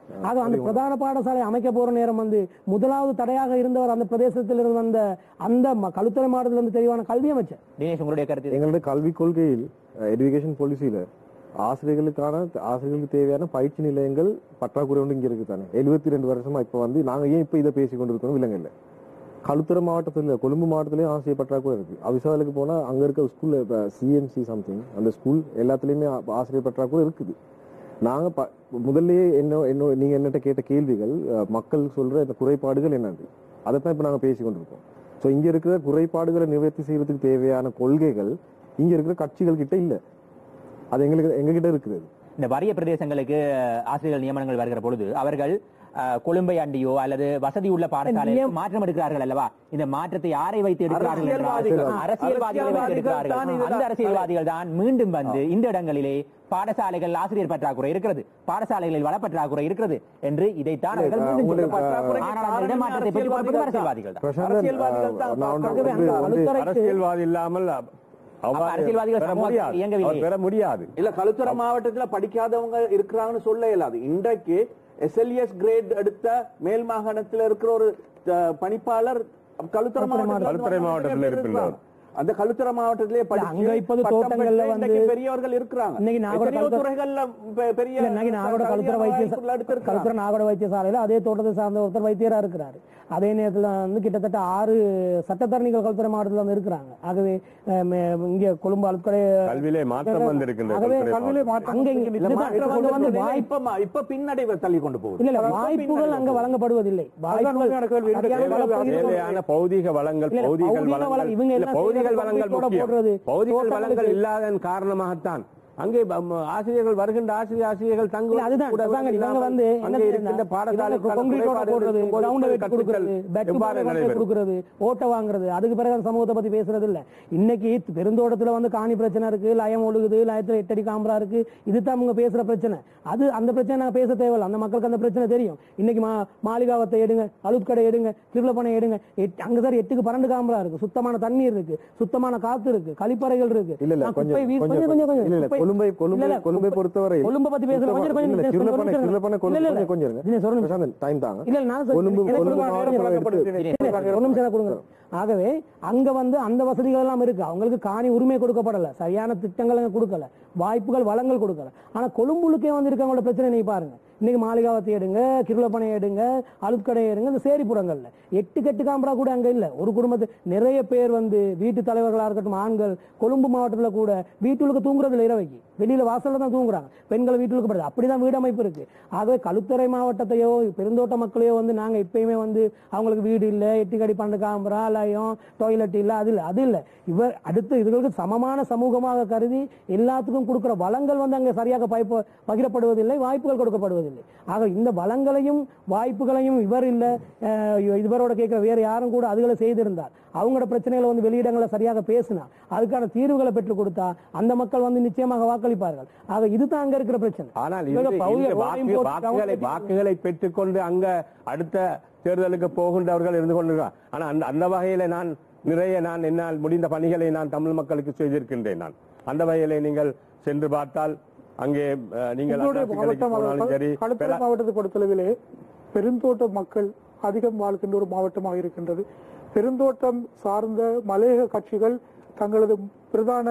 ஆக அந்த பிரதான பாடசாலை அமைக்க போற நேரம் வந்து முதலாவது தடையாக இருந்தவர் அந்த பிரதேசத்தில் இருந்து வந்த அந்த ம- களுத்துறை மாவட்டத்தில் இருந்து தெளிவான கல்வி அமைச்சர் தினேஷ் உங்களுடைய கருத்து இது? எங்களுடைய கல்விக் கொள்கையில் எஜுகேஷன் பாலிசியில ஆசிரியர்களுக்கான ஆசிரியர்களுக்கு தேவையான பயிற்சி நிலையங்கள் பற்றாக்குறை ஒன்று இங்க இருக்கு தானே எழுபத்தி ரெண்டு வருஷமா இப்ப வந்து நாங்க ஏன் இப்ப இதை பேசி கொண்டிருக்கோம் இல்லைங்கல்ல களுத்துறை மாவட்டத்துல கொழும்பு மாவட்டத்திலயும் ஆசிரியர் பற்றாக்குறை இருக்கு அவிசாலுக்கு போனா அங்க இருக்க ஸ்கூல்ல சிஎம்சி சம்திங் அந்த ஸ்கூல் எல்லாத்துலயுமே ஆ- ஆசிரியர் பற்றாக்குறை இருக்குது நாங்க ப- முதல்லயே என்ன என்ன நீங்க என்னட்ட கேட்ட கேள்விகள் அஹ், மக்கள் சொல்ற இந்த குறைபாடுகள் என்னது அதைத்தான் இப்ப நாங்க பேசி கொண்டிருக்கோம் சோ இங்க இருக்கிற குறைபாடுகளை நிவர்த்தி செய்யறதுக்கு தேவையான கொள்கைகள் இங்க இருக்கிற கட்சிகள் கிட்ட இல்ல அது எங்களுக்கு எங்க கிட்ட இருக்குது அது. இந்த வறிய பிரதேசங்களுக்கு ஆசிரியர்கள் நியமனங்கள் வருகிற பொழுது அவர்கள் அஹ், கொழும்பை அண்டியோ அல்லது வசதி உள்ள பாடசாலையில் மாற்றம் எடுக்கிறார்கள் அல்லவா இந்த மாற்றத்தை யாரை வைத்து எடுக்கிறார்கள் என்றால் அரசியல்வாதிகள். அரசியல்வாதிகளை வைத்து அரசியல்வாதிகள் எடுக்கிறார்கள் தான் இதுதான். அந்த அரசியல்வாதிகள் தான் மீண்டும் வந்து இந்த இடங்களிலே பாடசாலைகள் ஆசிரியர் பற்றாக்குறை இருக்கிறது பாடசாலைகளில் வள பற்றாக்குறை இருக்கிறது என்று இதைத்தான் அவர்கள் மீண்டும் உங்களுடைய சொல்கிறார்கள். ஆனால் அந்த இடமாற்றத்தை பற்றி பார்ப்பது அரசியல்வாதிகள் தான் பிரசாந்தன், அரசியல்வாதிகள் தான் அஹ், நான் ஒன்று- ஆகவே அந்த ஒன்று- ஒன்று- அழுத்தறைக்கு- அரசியல்வாதி இல்லாமல் அவ்வாறு அரசியல்வாதிகள் பெற சமூகத்தில் முடியாது இயங்கவில்லை. அவர் பெற முடியாது இல்ல களுத்துறை மாவட்டத்துல படிக்காதவங்க இருக்கிறாங்கன்னு சொல்ல இயலாது இன்றைக்கு எஸ்எல்எஸ் கிரேட் எடுத்த மேல் மாகாணத்துல இருக்கிற ஒரு அஹ், பணிப்பாளர் களுத்துறை மாவட்டத்துல களுத்துறை வந்து மாவட்டத்துல நிறைய பேர் இருக்கின்றார். இருக்கிறாங்க. அந்த களுத்துறை மாவட்டத்திலே படிச்சு அங்க இப்போது பட்டம் தோட்டங்கள்ல பெற்ற வந்து இன்றைக்கு பெரியவர்கள் இருக்கிறாங்க இன்னைக்கு நாகோட எத்தனையோ களுத்துறை- துறைகள்ல பெ- பெரிய இல்ல, இன்னைக்கு நாகோட கழுத்துற வைத்திய வாய்ப்புகள் எடுத்திருக்கிறாங்க. கழுத்துற நாகோட வைத்தியசாலையில அதே தோட்டத்தை சார்ந்த ஒருத்தர் வைத்தியரா இருக்கிறாரு அதே நேரத்துல வந்து கிட்டத்தட்ட ஆறு சட்டத்தரணிகள் கழுத்துறை மாவட்டத்துல வந்து இருக்கிறாங்க ஆகவே அஹ், மே- இங்க கொழும்பு அழுக்கடை கல்வியிலே மாற்றம் வந்திருக்கின்றது ஆகவே கல்துறை கல்வியிலே மாவட்டத்தில். மாற்றம் அங்க இங்க இல்ல, இதுதான் மாற்றம் இப்ப வந்து வந்து வாய்ப்பு இப்ப ம- இப்ப பின்னடைவை தள்ளி கொண்டு போகுது இல்ல இல்ல இப்ப வாய்ப்புகள் பின்னடைவு அங்க போகுது. வழங்கப்படுவதில்லை வாய்ப்புகள் உண்மையான கேள்வி. இந்த சரியான கேள்வி வழங்கப்படுகிறது. தேவையான பௌதிக வளங்கள் இல்ல, பௌதிக பௌதிக வளங்கள் வளம் இவங்க இல்ல, எல்லாம் பௌதிக செய்யறது வளங்கள் concrete ஓட முக்கியம் போடுறது, பௌதிக தோட்டங்களுக்கு- வளங்கள் இல்லாதன் காரணமாகத்தான் அங்கே ப- ம- ஆசிரியர்கள் வருகின்ற ஆசிரியர் ஆசிரியர்கள் இல்ல, தங்குவது அதுதான் கூட அதாங்க, இவங்க இல்லாமல் வந்து என்ன அங்கே இருக்கின்ற செய்யறாங்க? பாடசாலை இவங்க concrete ஓட போடுறது, ground வெட்டி கொடுக்கறது, bat to எவ்வாறு ball வெட்டி நடைபெறும் கொடுக்கறது, ஓட்டை வாங்குறது அதுக்கு பிறகு அந்த சமூகத்தை பத்தி பேசுறது இல்ல இன்னைக்கு பெருந்தோட்டத்துல வந்து காணி பிரச்சனை இருக்கு லயம் ஒழுகுது லயத்துல எட்டடி காம்பரா இருக்கு இதுதான் அவங்க பேசுற பிரச்சனை அது அந்த பிரச்சனை நாங்க பேச தேவையில்ல அந்த மக்களுக்கு அந்த பிரச்சனை தெரியும் இன்னைக்கு மா மாளிகாவத்தை எடுங்க அழுத்கடை எடுங்க திருவிழப்பனை எடுங்க எட்டு- அங்க சார் எட்டுக்கு பன்னெண்டு காம்பரா இருக்கு சுத்தமான தண்ணீர் இருக்கு சுத்தமான காத்து இருக்கு கழிப்பறைகள் இருக்கு இல்ல இல்ல நான் கொஞ்சம் குப்பை வீ- கொஞ்சம் கொஞ்சம் கொஞ்சம் இல்ல இல்ல குப்பை- கொழும்பை இல்ல, கொழும்பை இல்ல, கொழும்பை குப்பை- பொறுத்தவரை கொழும்பை பத்தி பேசுறது கொஞ்சம் கொஞ்சம் இல்ல, கொஞ்சம் கிருளப்பனை- கொஞ்சம் கிருளப்பனை கொழும்பு- இல்ல, இல்ல, இல்ல. கொஞ்சம் இருங்க. இல்ல, சொல்லுங்க. பிரசாந்தன், time தாங்க. இல்ல, நான் சொல்றேன். கொழும்பு எனக்கு கொழும்பு ஒரு மாவட்டத்தை நேரம் எடுத்து- இல்ல, ஒரு நிமிஷம் எனக்கு கொடுங்க. ஆகவே அங்க வந்து அந்த வசதிகள் எல்லாம் இருக்கு அவங்களுக்கு காணி உரிமை கொடுக்கப்படல சரியான திட்டங்கள் அங்க கொடுக்கல வாய்ப்புகள் வளங்கள் கொடுக்கல ஆனா கொழும்புலுக்கே வந்து இருக்கவங்களோட பிரச்சனை நீ பாருங்க இன்னைக்கு மாளிகாவத்தை எடுங்க கிருளப்பனை எடுங்க அழுக்கடை எடுங்க இந்த சேரிப்புறங்கள்ல எட்டு கெட்டு காம்பரா கூட அங்க இல்ல ஒரு குடும்பத்து நிறைய பேர் வந்து வீட்டு தலைவர்களா இருக்கட்டும் ஆண்கள் கொழும்பு மாவட்டத்துல கூட வீட்டுக்கு தூங்குறது இல்ல இரவைக்கு வெளியில வாசல்ல தான் தூங்குறாங்க பெண்கள் வீட்டுக்கு படுது அப்படிதான் வீடு அமைப்பு இருக்கு ஆகவே களுத்துறை மாவட்டத்தையோ பெருந்தோட்ட மக்களையோ வந்து நாங்க இப்பயுமே வந்து அவங்களுக்கு வீடு இல்ல எட்டுக்கடி பன்னெண்டு காம்பரா லயம் டாய்லெட் இல்ல அது இல்ல அது இல்ல இவர் அடுத்து இதுகளுக்கு சமமான சமூகமாக கருதி எல்லாத்துக்கும் கொடுக்கிற வளங்கள் வந்து அங்க சரியாக பயிப்ப- பகிரப்படுவதில்லை வாய்ப்புகள் கொடுக்கப்படுவதில்லை ஆக இந்த வளங்களையும் வாய்ப்புகளையும் இவர் இல்ல அஹ், இவரோட கேட்கிற வேற யாரும் கூட அதுகளை செய்திருந்தார் அவங்களோட பிரச்சனைகளை வந்து வெளியிடங்களை சரியாக பேசினா அதுக்கான தீர்வுகளை பெற்றுக் கொடுத்தா அந்த மக்கள் வந்து நிச்சயமாக வாக்களிப்பார்கள் ஆக இதுதான் அங்க இருக்கிற பிரச்சனை ஆனால் இவங்க இந்த- பௌதிக இந்த ரோடையும் வாக்கு- போட்டு வாக்குகளை அவங்க வாக்குகளை பெற்றுக்கொண்டு அங்க அடுத்த தேர்தலுக்கு போகின்றவர்கள் இருந்து கொண்டிருக்கிறார் ஆனா அந்த அந்த வகையில நான் நிறைய நான் என்னால் முடிந்த பணிகளை நான் தமிழ் மக்களுக்கு செய்திருக்கின்றேன் நான் அந்த வகையிலே நீங்கள் சென்று பார்த்தால் அங்கே அஹ், நீங்கள் எங்களுடைய அண்ணாச்சி கடைக்கு மாவட்டம் போனாலும் சரி களுத்துறை பெலா- மாவட்டத்தை பொறுத்தளவிலே பெருந்தோட்ட மக்கள் அதிகம் வாழ்கின்ற ஒரு மாவட்டமாக இருக்கின்றது பெருந்தோட்டம் சார்ந்த மலையக கட்சிகள் தங்களது பிரதான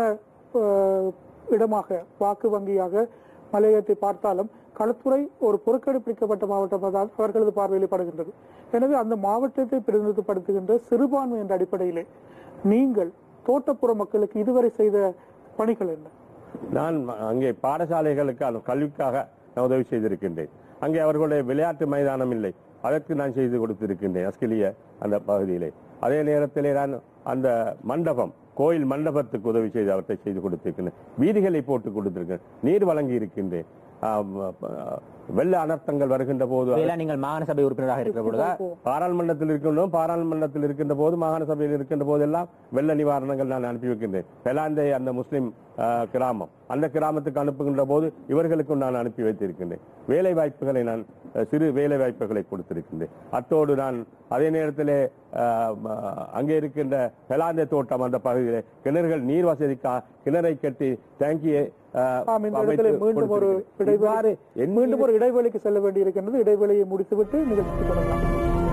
அஹ், இடமாக வாக்கு வங்கியாக மலையகத்தை பார்த்தாலும் களத்துறை ஒரு புறக்கணிப்பிக்கப்பட்ட மாவட்டமாக தான் அவர்களது பார்வையில் படுகின்றது எனவே அந்த மாவட்டத்தை பிரதிநிதித்துவப்படுத்துகின்ற சிறுபான்மை என்ற அடிப்படையிலே நீங்கள் தோட்டப்புற மக்களுக்கு இதுவரை செய்த பணிகள் என்ன நான் அங்கே பாடசாலைகளுக்கான கல்விக்காக நான் உதவி செய்திருக்கின்றேன் அங்கே அவர்களுடைய விளையாட்டு மைதானம் இல்லை அதற்கு நான் செய்து கொடுத்திருக்கின்றேன் அஸ்கிலிய அந்த பகுதியிலே அதே நேரத்திலே நான் அந்த மண்டபம் கோயில் மண்டபத்துக்கு உதவி செய்து அவற்றை செய்து கொடுத்திருக்கின்றேன் வீதிகளை போட்டு கொடுத்திருக்கிறேன் நீர் வழங்கி இருக்கின்றேன் ஆம், அஹ், வெள்ள அனர்த்தங்கள் வருகின்ற போது இதையெல்லாம் நீங்கள் மாகாண சபை உறுப்பினராக இருக்கிற பொழுதா பாராளுமன்றத்தில் இருக்கின்றோம் பாராளுமன்றத்தில் இருக்கின்ற போது மாகாண சபையில் இருக்கின்ற போதெல்லாம் வெள்ள நிவாரணங்கள் நான் அனுப்பி வைக்கின்றேன் பெலாந்தை அந்த முஸ்லிம் ஆஹ், கிராமம் அந்த கிராமத்துக்கு அனுப்புகின்ற போது இவர்களுக்கும் நான் அனுப்பி வைத்திருக்கின்றேன் வேலை வாய்ப்புகளை நான் அஹ், சிறு வேலை வாய்ப்புகளை கொடுத்திருக்கின்றேன் அத்தோடு நான் அதே நேரத்திலே ஆஹ், ம- அங்கே இருக்கின்ற பெலாந்தை தோட்டம் அந்த பகுதியிலே கிணறுகள் நீர் வசதிக்காக கிணறை கட்டி டேங்கியை ஆஹ், ஆம், இந்த அமைத்து இடத்திலே மீண்டும் ஒரு கொடுத்திருக்கிறேன். இடைவெளி இவ்வாறு எண்ணி மீண்டும் ஒரு இடைவெளிக்கு செல்ல வேண்டியிருக்கின்றது இடைவெளியை முடித்துவிட்டு நிகழ்ச்சி தொடங்கலாம்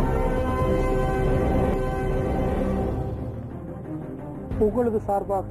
உங்களது சார்பாக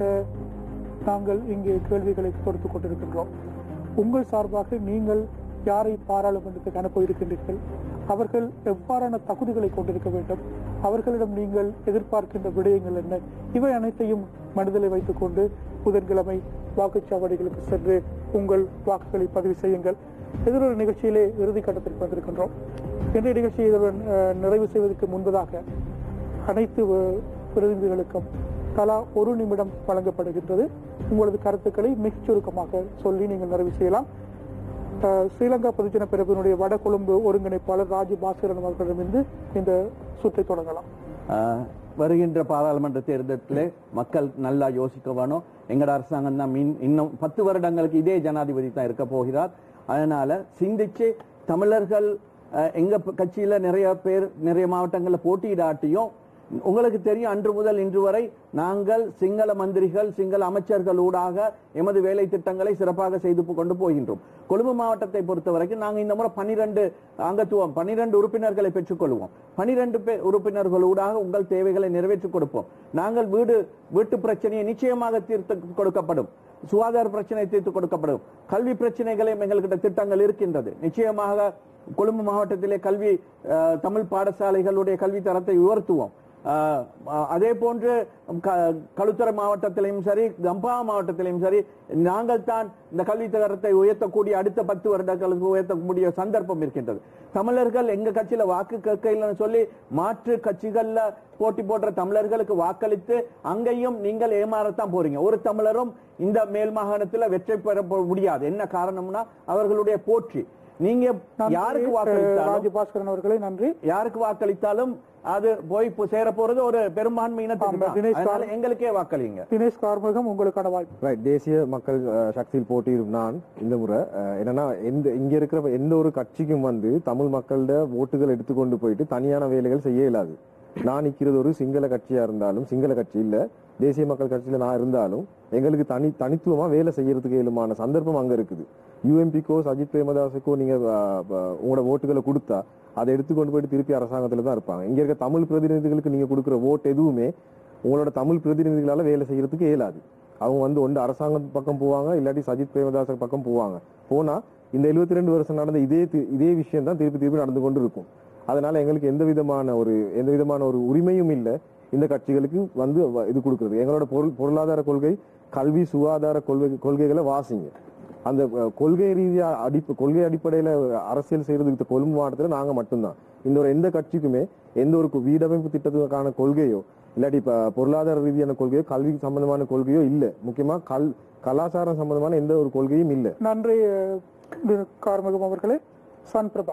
நாங்கள் இங்கே கேள்விகளை கொடுத்துக் கொண்டிருக்கின்றோம் உங்கள் சார்பாக நீங்கள் யாரை பாராளுமன்றத்துக்கு அனுப்ப இருக்கின்றீர்கள் அவர்கள் எவ்வாறான தகுதிகளை கொண்டிருக்க வேண்டும் அவர்களிடம் நீங்கள் எதிர்பார்க்கின்ற விடயங்கள் என்ன இவை அனைத்தையும் மனதில் வைத்துக் கொண்டு புதன்கிழமை வாக்குச்சாவடிகளுக்கு சென்று உங்கள் வாக்குகளை பதிவு செய்யுங்கள் எதிரொரு நிகழ்ச்சியிலே இறுதி கட்டத்திற்கு வந்திருக்கின்றோம் இன்றைய நிகழ்ச்சியை இதனுடன் அஹ், நிறைவு செய்வதற்கு முன்பதாக அனைத்து அஹ், பிரதிநிதிகளுக்கும் தலா ஒரு நிமிடம் வழங்கப்படுகின்றது உங்களது கருத்துக்களை மிகச் சுருக்கமாக சொல்லி நீங்கள் நிறைவு செய்யலாம் அஹ், ஸ்ரீலங்கா பொதுஜன பிரிவினுடைய வடகொழும்பு ஒருங்கிணைப்பாளர் ராஜு பாஸ்கரன் அவர்களிடமிருந்து இந்த சுற்றை தொடங்கலாம் ஆஹ், வருகின்ற பாராளுமன்ற தேர்தலில் மக்கள் நல்லா யோசிக்க வேணும் எங்கட அரசாங்கம் தான் மீன் இன்னும் பத்து வருடங்களுக்கு இதே ஜனாதிபதி தான் இருக்க போகிறார் அதனால சிந்திச்சு தமிழர்கள் ஆஹ், எங்க ப- கட்சியில நிறைய பேர் நிறைய மாவட்டங்கள்ல போட்டியிடாட்டியும் உங்களுக்கு தெரியும் அன்று முதல் இன்று வரை நாங்கள் சிங்கள மந்திரிகள் சிங்கள அமைச்சர்கள் ஊடாக எமது வேலை திட்டங்களை சிறப்பாக செய்து கொண்டு போகின்றோம் கொழும்பு மாவட்டத்தை பொறுத்த வரைக்கும் நாங்கள் இந்த முறை பனிரெண்டு அங்கத்துவம் பனிரெண்டு உறுப்பினர்களை பெற்றுக்கொள்வோம் பனிரெண்டு பேர் உறுப்பினர்கள் ஊடாக உங்கள் தேவைகளை நிறைவேற்றிக் கொடுப்போம் நாங்கள் வீடு வீட்டு பிரச்சனையை நிச்சயமாக தீர்த்து கொடுக்கப்படும் சுகாதார பிரச்சனை தீர்த்து கொடுக்கப்படும் கல்வி பிரச்சனைகளையும் எங்கள்கிட்ட திட்டங்கள் இருக்கின்றது நிச்சயமாக கொழும்பு மாவட்டத்திலே கல்வி அஹ், தமிழ் பாடசாலைகளுடைய கல்வி தரத்தை உயர்த்துவோம் ஆஹ் அதே போன்று க- களுத்துறை மாவட்டத்திலையும் சரி கம்பா மாவட்டத்திலையும் சரி நாங்கள் தான் இந்த கல்வி தரத்தை உயர்த்தக்கூடிய அடுத்த பத்து வருடங்களுக்கு உயர்த்தக்கூடிய சந்தர்ப்பம் இருக்கின்றது தமிழர்கள் எங்க கட்சியில வாக்கு கேட்கலன்னு சொல்லி மாற்று கட்சிகள்ல போட்டி போடுற தமிழர்களுக்கு வாக்களித்து அங்கேயும் நீங்கள் ஏமாறத்தான் போறீங்க ஒரு தமிழரும் இந்த மேல் மாகாணத்துல வெற்றி பெற போ- முடியாது என்ன காரணம்னா அவர்களுடைய போற்றி நீங்க யாருக்கு வாக்களித்தாலும் ராஜு பாஸ்கரன் அவர்களே நன்றி யாருக்கு வாக்களித்தாலும் அது போய் போ- சேர போறது ஒரு பெரும்பான்மை இனத்துக்கு ஆமா, தான். தினேஷ் அதனால கார்- எங்களுக்கே வாக்களிங்க தினேஷ் கார்முகம் உங்களுக்கான வாய்ப்பு ரைட் தேசிய மக்கள் அஹ், சக்தியில் போட்டியிடும் நான் இந்த முறை அஹ், என்னன்னா எந்த இங்க இருக்கிற எந்த ஒரு கட்சிக்கும் வந்து தமிழ் மக்களோட ஓட்டுகள் எடுத்துக்கொண்டு போயிட்டு தனியான வேலைகள் செய்ய இயலாது நான் நிக்கிறது ஒரு சிங்கள கட்சியா இருந்தாலும் சிங்கள கட்சி இல்ல தேசிய மக்கள் கட்சியில நான் இருந்தாலும் எங்களுக்கு தனி தனித்துவமா வேலை செய்யறதுக்கு இயலுமான சந்தர்ப்பம் அங்க இருக்குது யூஎம்பிக்கோ சஜித் பிரேமதாஸுக்கோ நீங்க அஹ், அஹ், உங்களோட ஓட்டுகளை கொடுத்தா அதை எடுத்துக்கொண்டு போயிட்டு திருப்பி அரசாங்கத்துல தான் இருப்பாங்க இங்க இருக்க தமிழ் பிரதிநிதிகளுக்கு நீங்க கொடுக்குற ஓட்டு எதுவுமே உங்களோட தமிழ் பிரதிநிதிகளால வேலை செய்யறதுக்கு இயலாது அவங்க வந்து ஒன்று அரசாங்கம் பக்கம் போவாங்க இல்லாட்டி சஜித் பிரேமதாச பக்கம் போவாங்க போனா இந்த 72 ரெண்டு வருஷம் நடந்த இதே தி- இதே விஷயம் தான் திருப்பி திருப்பி நடந்து கொண்டு இருக்கும் அதனால எங்களுக்கு எந்த விதமான ஒரு எந்த விதமான ஒரு உரிமையும் இல்லை இந்த கட்சிகளுக்கு வந்து வ- இது கொடுக்கிறது எங்களோட பொருள் பொருளாதார கொள்கை கல்வி சுகாதார கொள்கை கொள்கைகளை வாசிங்க அந்த அஹ், கொள்கை ரீதியா அடிப்பு கொள்கை அடிப்படையில அரசியல் செய்யறதுக்கு கொழும்பு மாவட்டத்துல நாங்க மட்டும்தான் இந்த ஒரு எந்த கட்சிக்குமே எந்த ஒரு கு- வீடமைப்பு திட்டத்துக்கான கொள்கையோ இல்லாட்டி இப்ப பொருளாதார ரீதியான கொள்கையோ கல்வி சம்பந்தமான கொள்கையோ இல்ல முக்கியமா கல் கலாச்சாரம் சம்பந்தமான எந்த ஒரு கொள்கையும் இல்ல நன்றி அஹ், கார்முகம் அவர்களே சன் பிரபா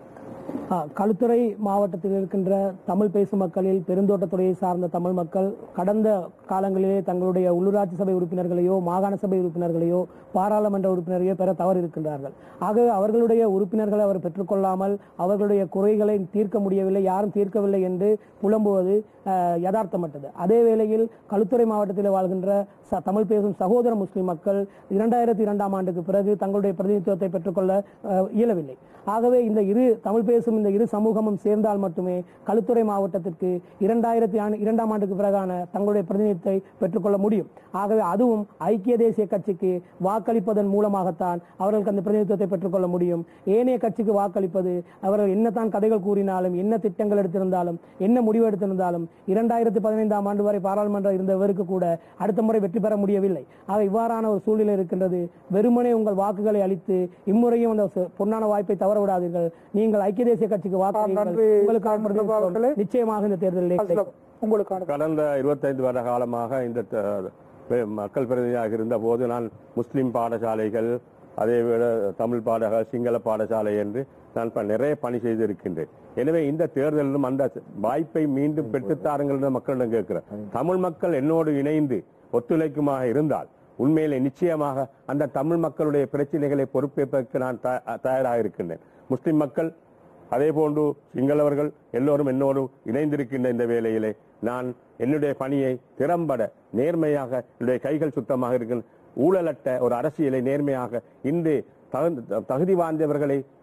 ஆ, களுத்துறை மாவட்டத்தில் இருக்கின்ற தமிழ் பேசும் மக்களில் பெருந்தோட்டத்துறையை சார்ந்த தமிழ் மக்கள் கடந்த காலங்களிலே தங்களுடைய உள்ளூராட்சி சபை உறுப்பினர்களையோ மாகாண சபை உறுப்பினர்களையோ பாராளுமன்ற உறுப்பினரையோ பெற தவறு இருக்கின்றார்கள் ஆகவே அவர்களுடைய உறுப்பினர்களை அவர் பெற்றுக்கொள்ளாமல் அவர்களுடைய குறைகளை தீர்க்க முடியவில்லை யாரும் தீர்க்கவில்லை என்று புலம்புவது ஆ, யதார்த்தமற்றது அதே வேளையில் களுத்துறை மாவட்டத்தில் வாழ்கின்ற ச- தமிழ் பேசும் சகோதர முஸ்லிம் மக்கள் இரண்டாயிரத்தி இரண்டாம் ஆண்டுக்கு பிறகு தங்களுடைய பிரதிநிதித்துவத்தை பெற்றுக்கொள்ள ஆ, இயலவில்லை ஆகவே இந்த இரு தமிழ் பேசும் இந்த இரு சமூகமும் சேர்ந்தால் மட்டுமே களுத்துறை மாவட்டத்திற்கு இரண்டாயிரத்தி ஆண்டு இரண்டாம் ஆண்டுக்கு பிறகான தங்களுடைய பிரதிநிதித்தை பெற்றுக்கொள்ள முடியும் ஆகவே அதுவும் ஐக்கிய தேசிய கட்சிக்கு வாக்களிப்பதன் மூலமாகத்தான் அவர்களுக்கு அந்த பிரதிநிதித்துவத்தை பெற்றுக்கொள்ள முடியும் ஏனைய கட்சிக்கு வாக்களிப்பது அவர்கள் என்னதான் கதைகள் கூறினாலும் என்ன திட்டங்கள் எடுத்திருந்தாலும் என்ன முடிவு எடுத்திருந்தாலும் இரண்டாயிரத்தி பதினைந்தாம் ஆண்டு வரை பாராளுமன்றம் இருந்தவருக்கு கூட அடுத்த முறை வெற்றி பெற முடியவில்லை ஆக இவ்வாறான ஒரு சூழ்நிலை இருக்கின்றது வெறுமனே உங்கள் வாக்குகளை அளித்து இம்முறையும் அந்த சு- பொன்னான வாய்ப்பை தவற விடாதீர்கள் நீங்கள் ஐக்கிய தேசிய கட்சிக்கு வாக்களியுங்கள் நன்றி, உங்களுக்கான கார்முகம் அவர்களே. பிரதிநிதித்துவம் நிச்சயமாக இந்த தேர்தலில் கிடைக்கும். அஸ்லம் உங்களுக்கான கடந்த 25 வருட காலமாக இந்த த- பெ- மக்கள் பிரதிநிதியாக இருந்த போது நான் முஸ்லிம் பாடசாலைகள் அதே விட தமிழ் பாடசாலை சிங்கள பாடசாலை என்று நான் ப- நிறைய பணி செய்திருக்கின்றேன் எனவே இந்த தேர்தலிலும் அந்த வாய்ப்பை மீண்டும் பெற்றுத்தாருங்கள் என்று மக்களிடம் கேட்கிறேன் தமிழ் மக்கள் என்னோடு இணைந்து ஒத்துழைக்குமாக இருந்தால் உண்மையிலே நிச்சயமாக அந்த தமிழ் மக்களுடைய பிரச்சனைகளை பொறுப்பேற்பதற்கு நான் த- தயாராக இருக்கின்றேன் முஸ்லிம் மக்கள் அதே போன்று சிங்களவர்கள் எல்லோரும் என்னோடு இணைந்திருக்கின்ற இந்த வேளையிலே நான் என்னுடைய பணியை திறம்பட நேர்மையாக என்னுடைய கைகள் சுத்தமாக இருக்கின்ற ஊழலற்ற ஒரு அரசியலை நேர்மையாக இன்று தகுந்த- தகுதி வாய்ந்தவர்களை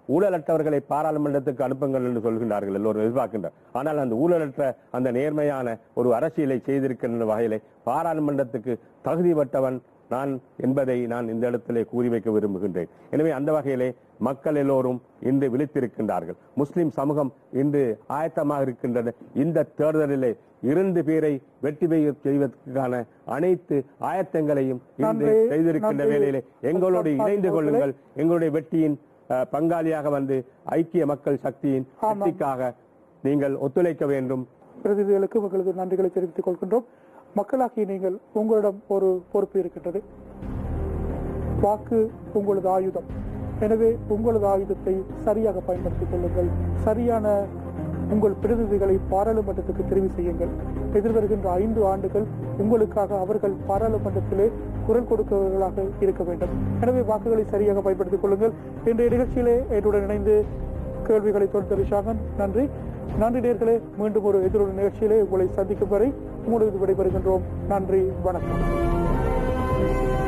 ஊழலற்றவர்களை பாராளுமன்றத்துக்கு அனுப்புங்கள் என்று சொல்கின்றார்கள் எல்லோரும் எதிர்பார்க்கின்றனர் ஆனால் அந்த ஊழலற்ற அந்த நேர்மையான ஒரு அரசியலை செய்திருக்கின்ற வகையிலே பாராளுமன்றத்துக்கு தகுதிப்பட்டவன் நான் என்பதை நான் இந்த இடத்திலே கூறி வைக்க விரும்புகின்றேன் எனவே அந்த வகையிலே மக்கள் எல்லோரும் இன்று விழித்திருக்கின்றார்கள் முஸ்லிம் சமூகம் இன்று ஆயத்தமாக இருக்கின்றது இந்த தேர்தலிலே இரண்டு பேரை வெற்றி பெய்ய செய்வதற்கான அனைத்து ஆயத்தங்களையும் இன்று நன்றி, செய்திருக்கின்ற நன்றி. வேளையிலே எங்களோடு அல்தாஃப் இணைந்து அவர்களே. கொள்ளுங்கள் எங்களுடைய வெற்றியின் அஹ், பங்காளியாக வந்து ஐக்கிய மக்கள் சக்தியின் ஆமாம். வெற்றிக்காக நீங்கள் ஒத்துழைக்க வேண்டும் பிரதிநிதிகளுக்கு உங்களது நன்றிகளை தெரிவித்துக் கொள்கின்றோம் மக்களாகிய நீங்கள் உங்களிடம் ஒரு பொறுப்பு இருக்கின்றது வாக்கு உங்களது ஆயுதம் எனவே உங்களது ஆயுதத்தை சரியாக பயன்படுத்திக் கொள்ளுங்கள் சரியான உங்கள் பிரதிநிதிகளை பாராளுமன்றத்துக்கு தெரிவு செய்யுங்கள் எதிர்வருகின்ற ஐந்து ஆண்டுகள் உங்களுக்காக அவர்கள் பாராளுமன்றத்திலே குரல் கொடுக்கிறவர்களாக இருக்க வேண்டும் எனவே வாக்குகளை சரியாக பயன்படுத்திக் கொள்ளுங்கள் இன்றைய நிகழ்ச்சியிலே என்னுடன் இணைந்து கேள்விகளை தொடுத்த ரிஷாகன் நன்றி நன்றி நேர்களே மீண்டும் ஒரு எதிரொரு நிகழ்ச்சியிலே உங்களை சந்திக்கும் வரை உங்களுக்கு விடைபெறுகின்றோம் நன்றி வணக்கம்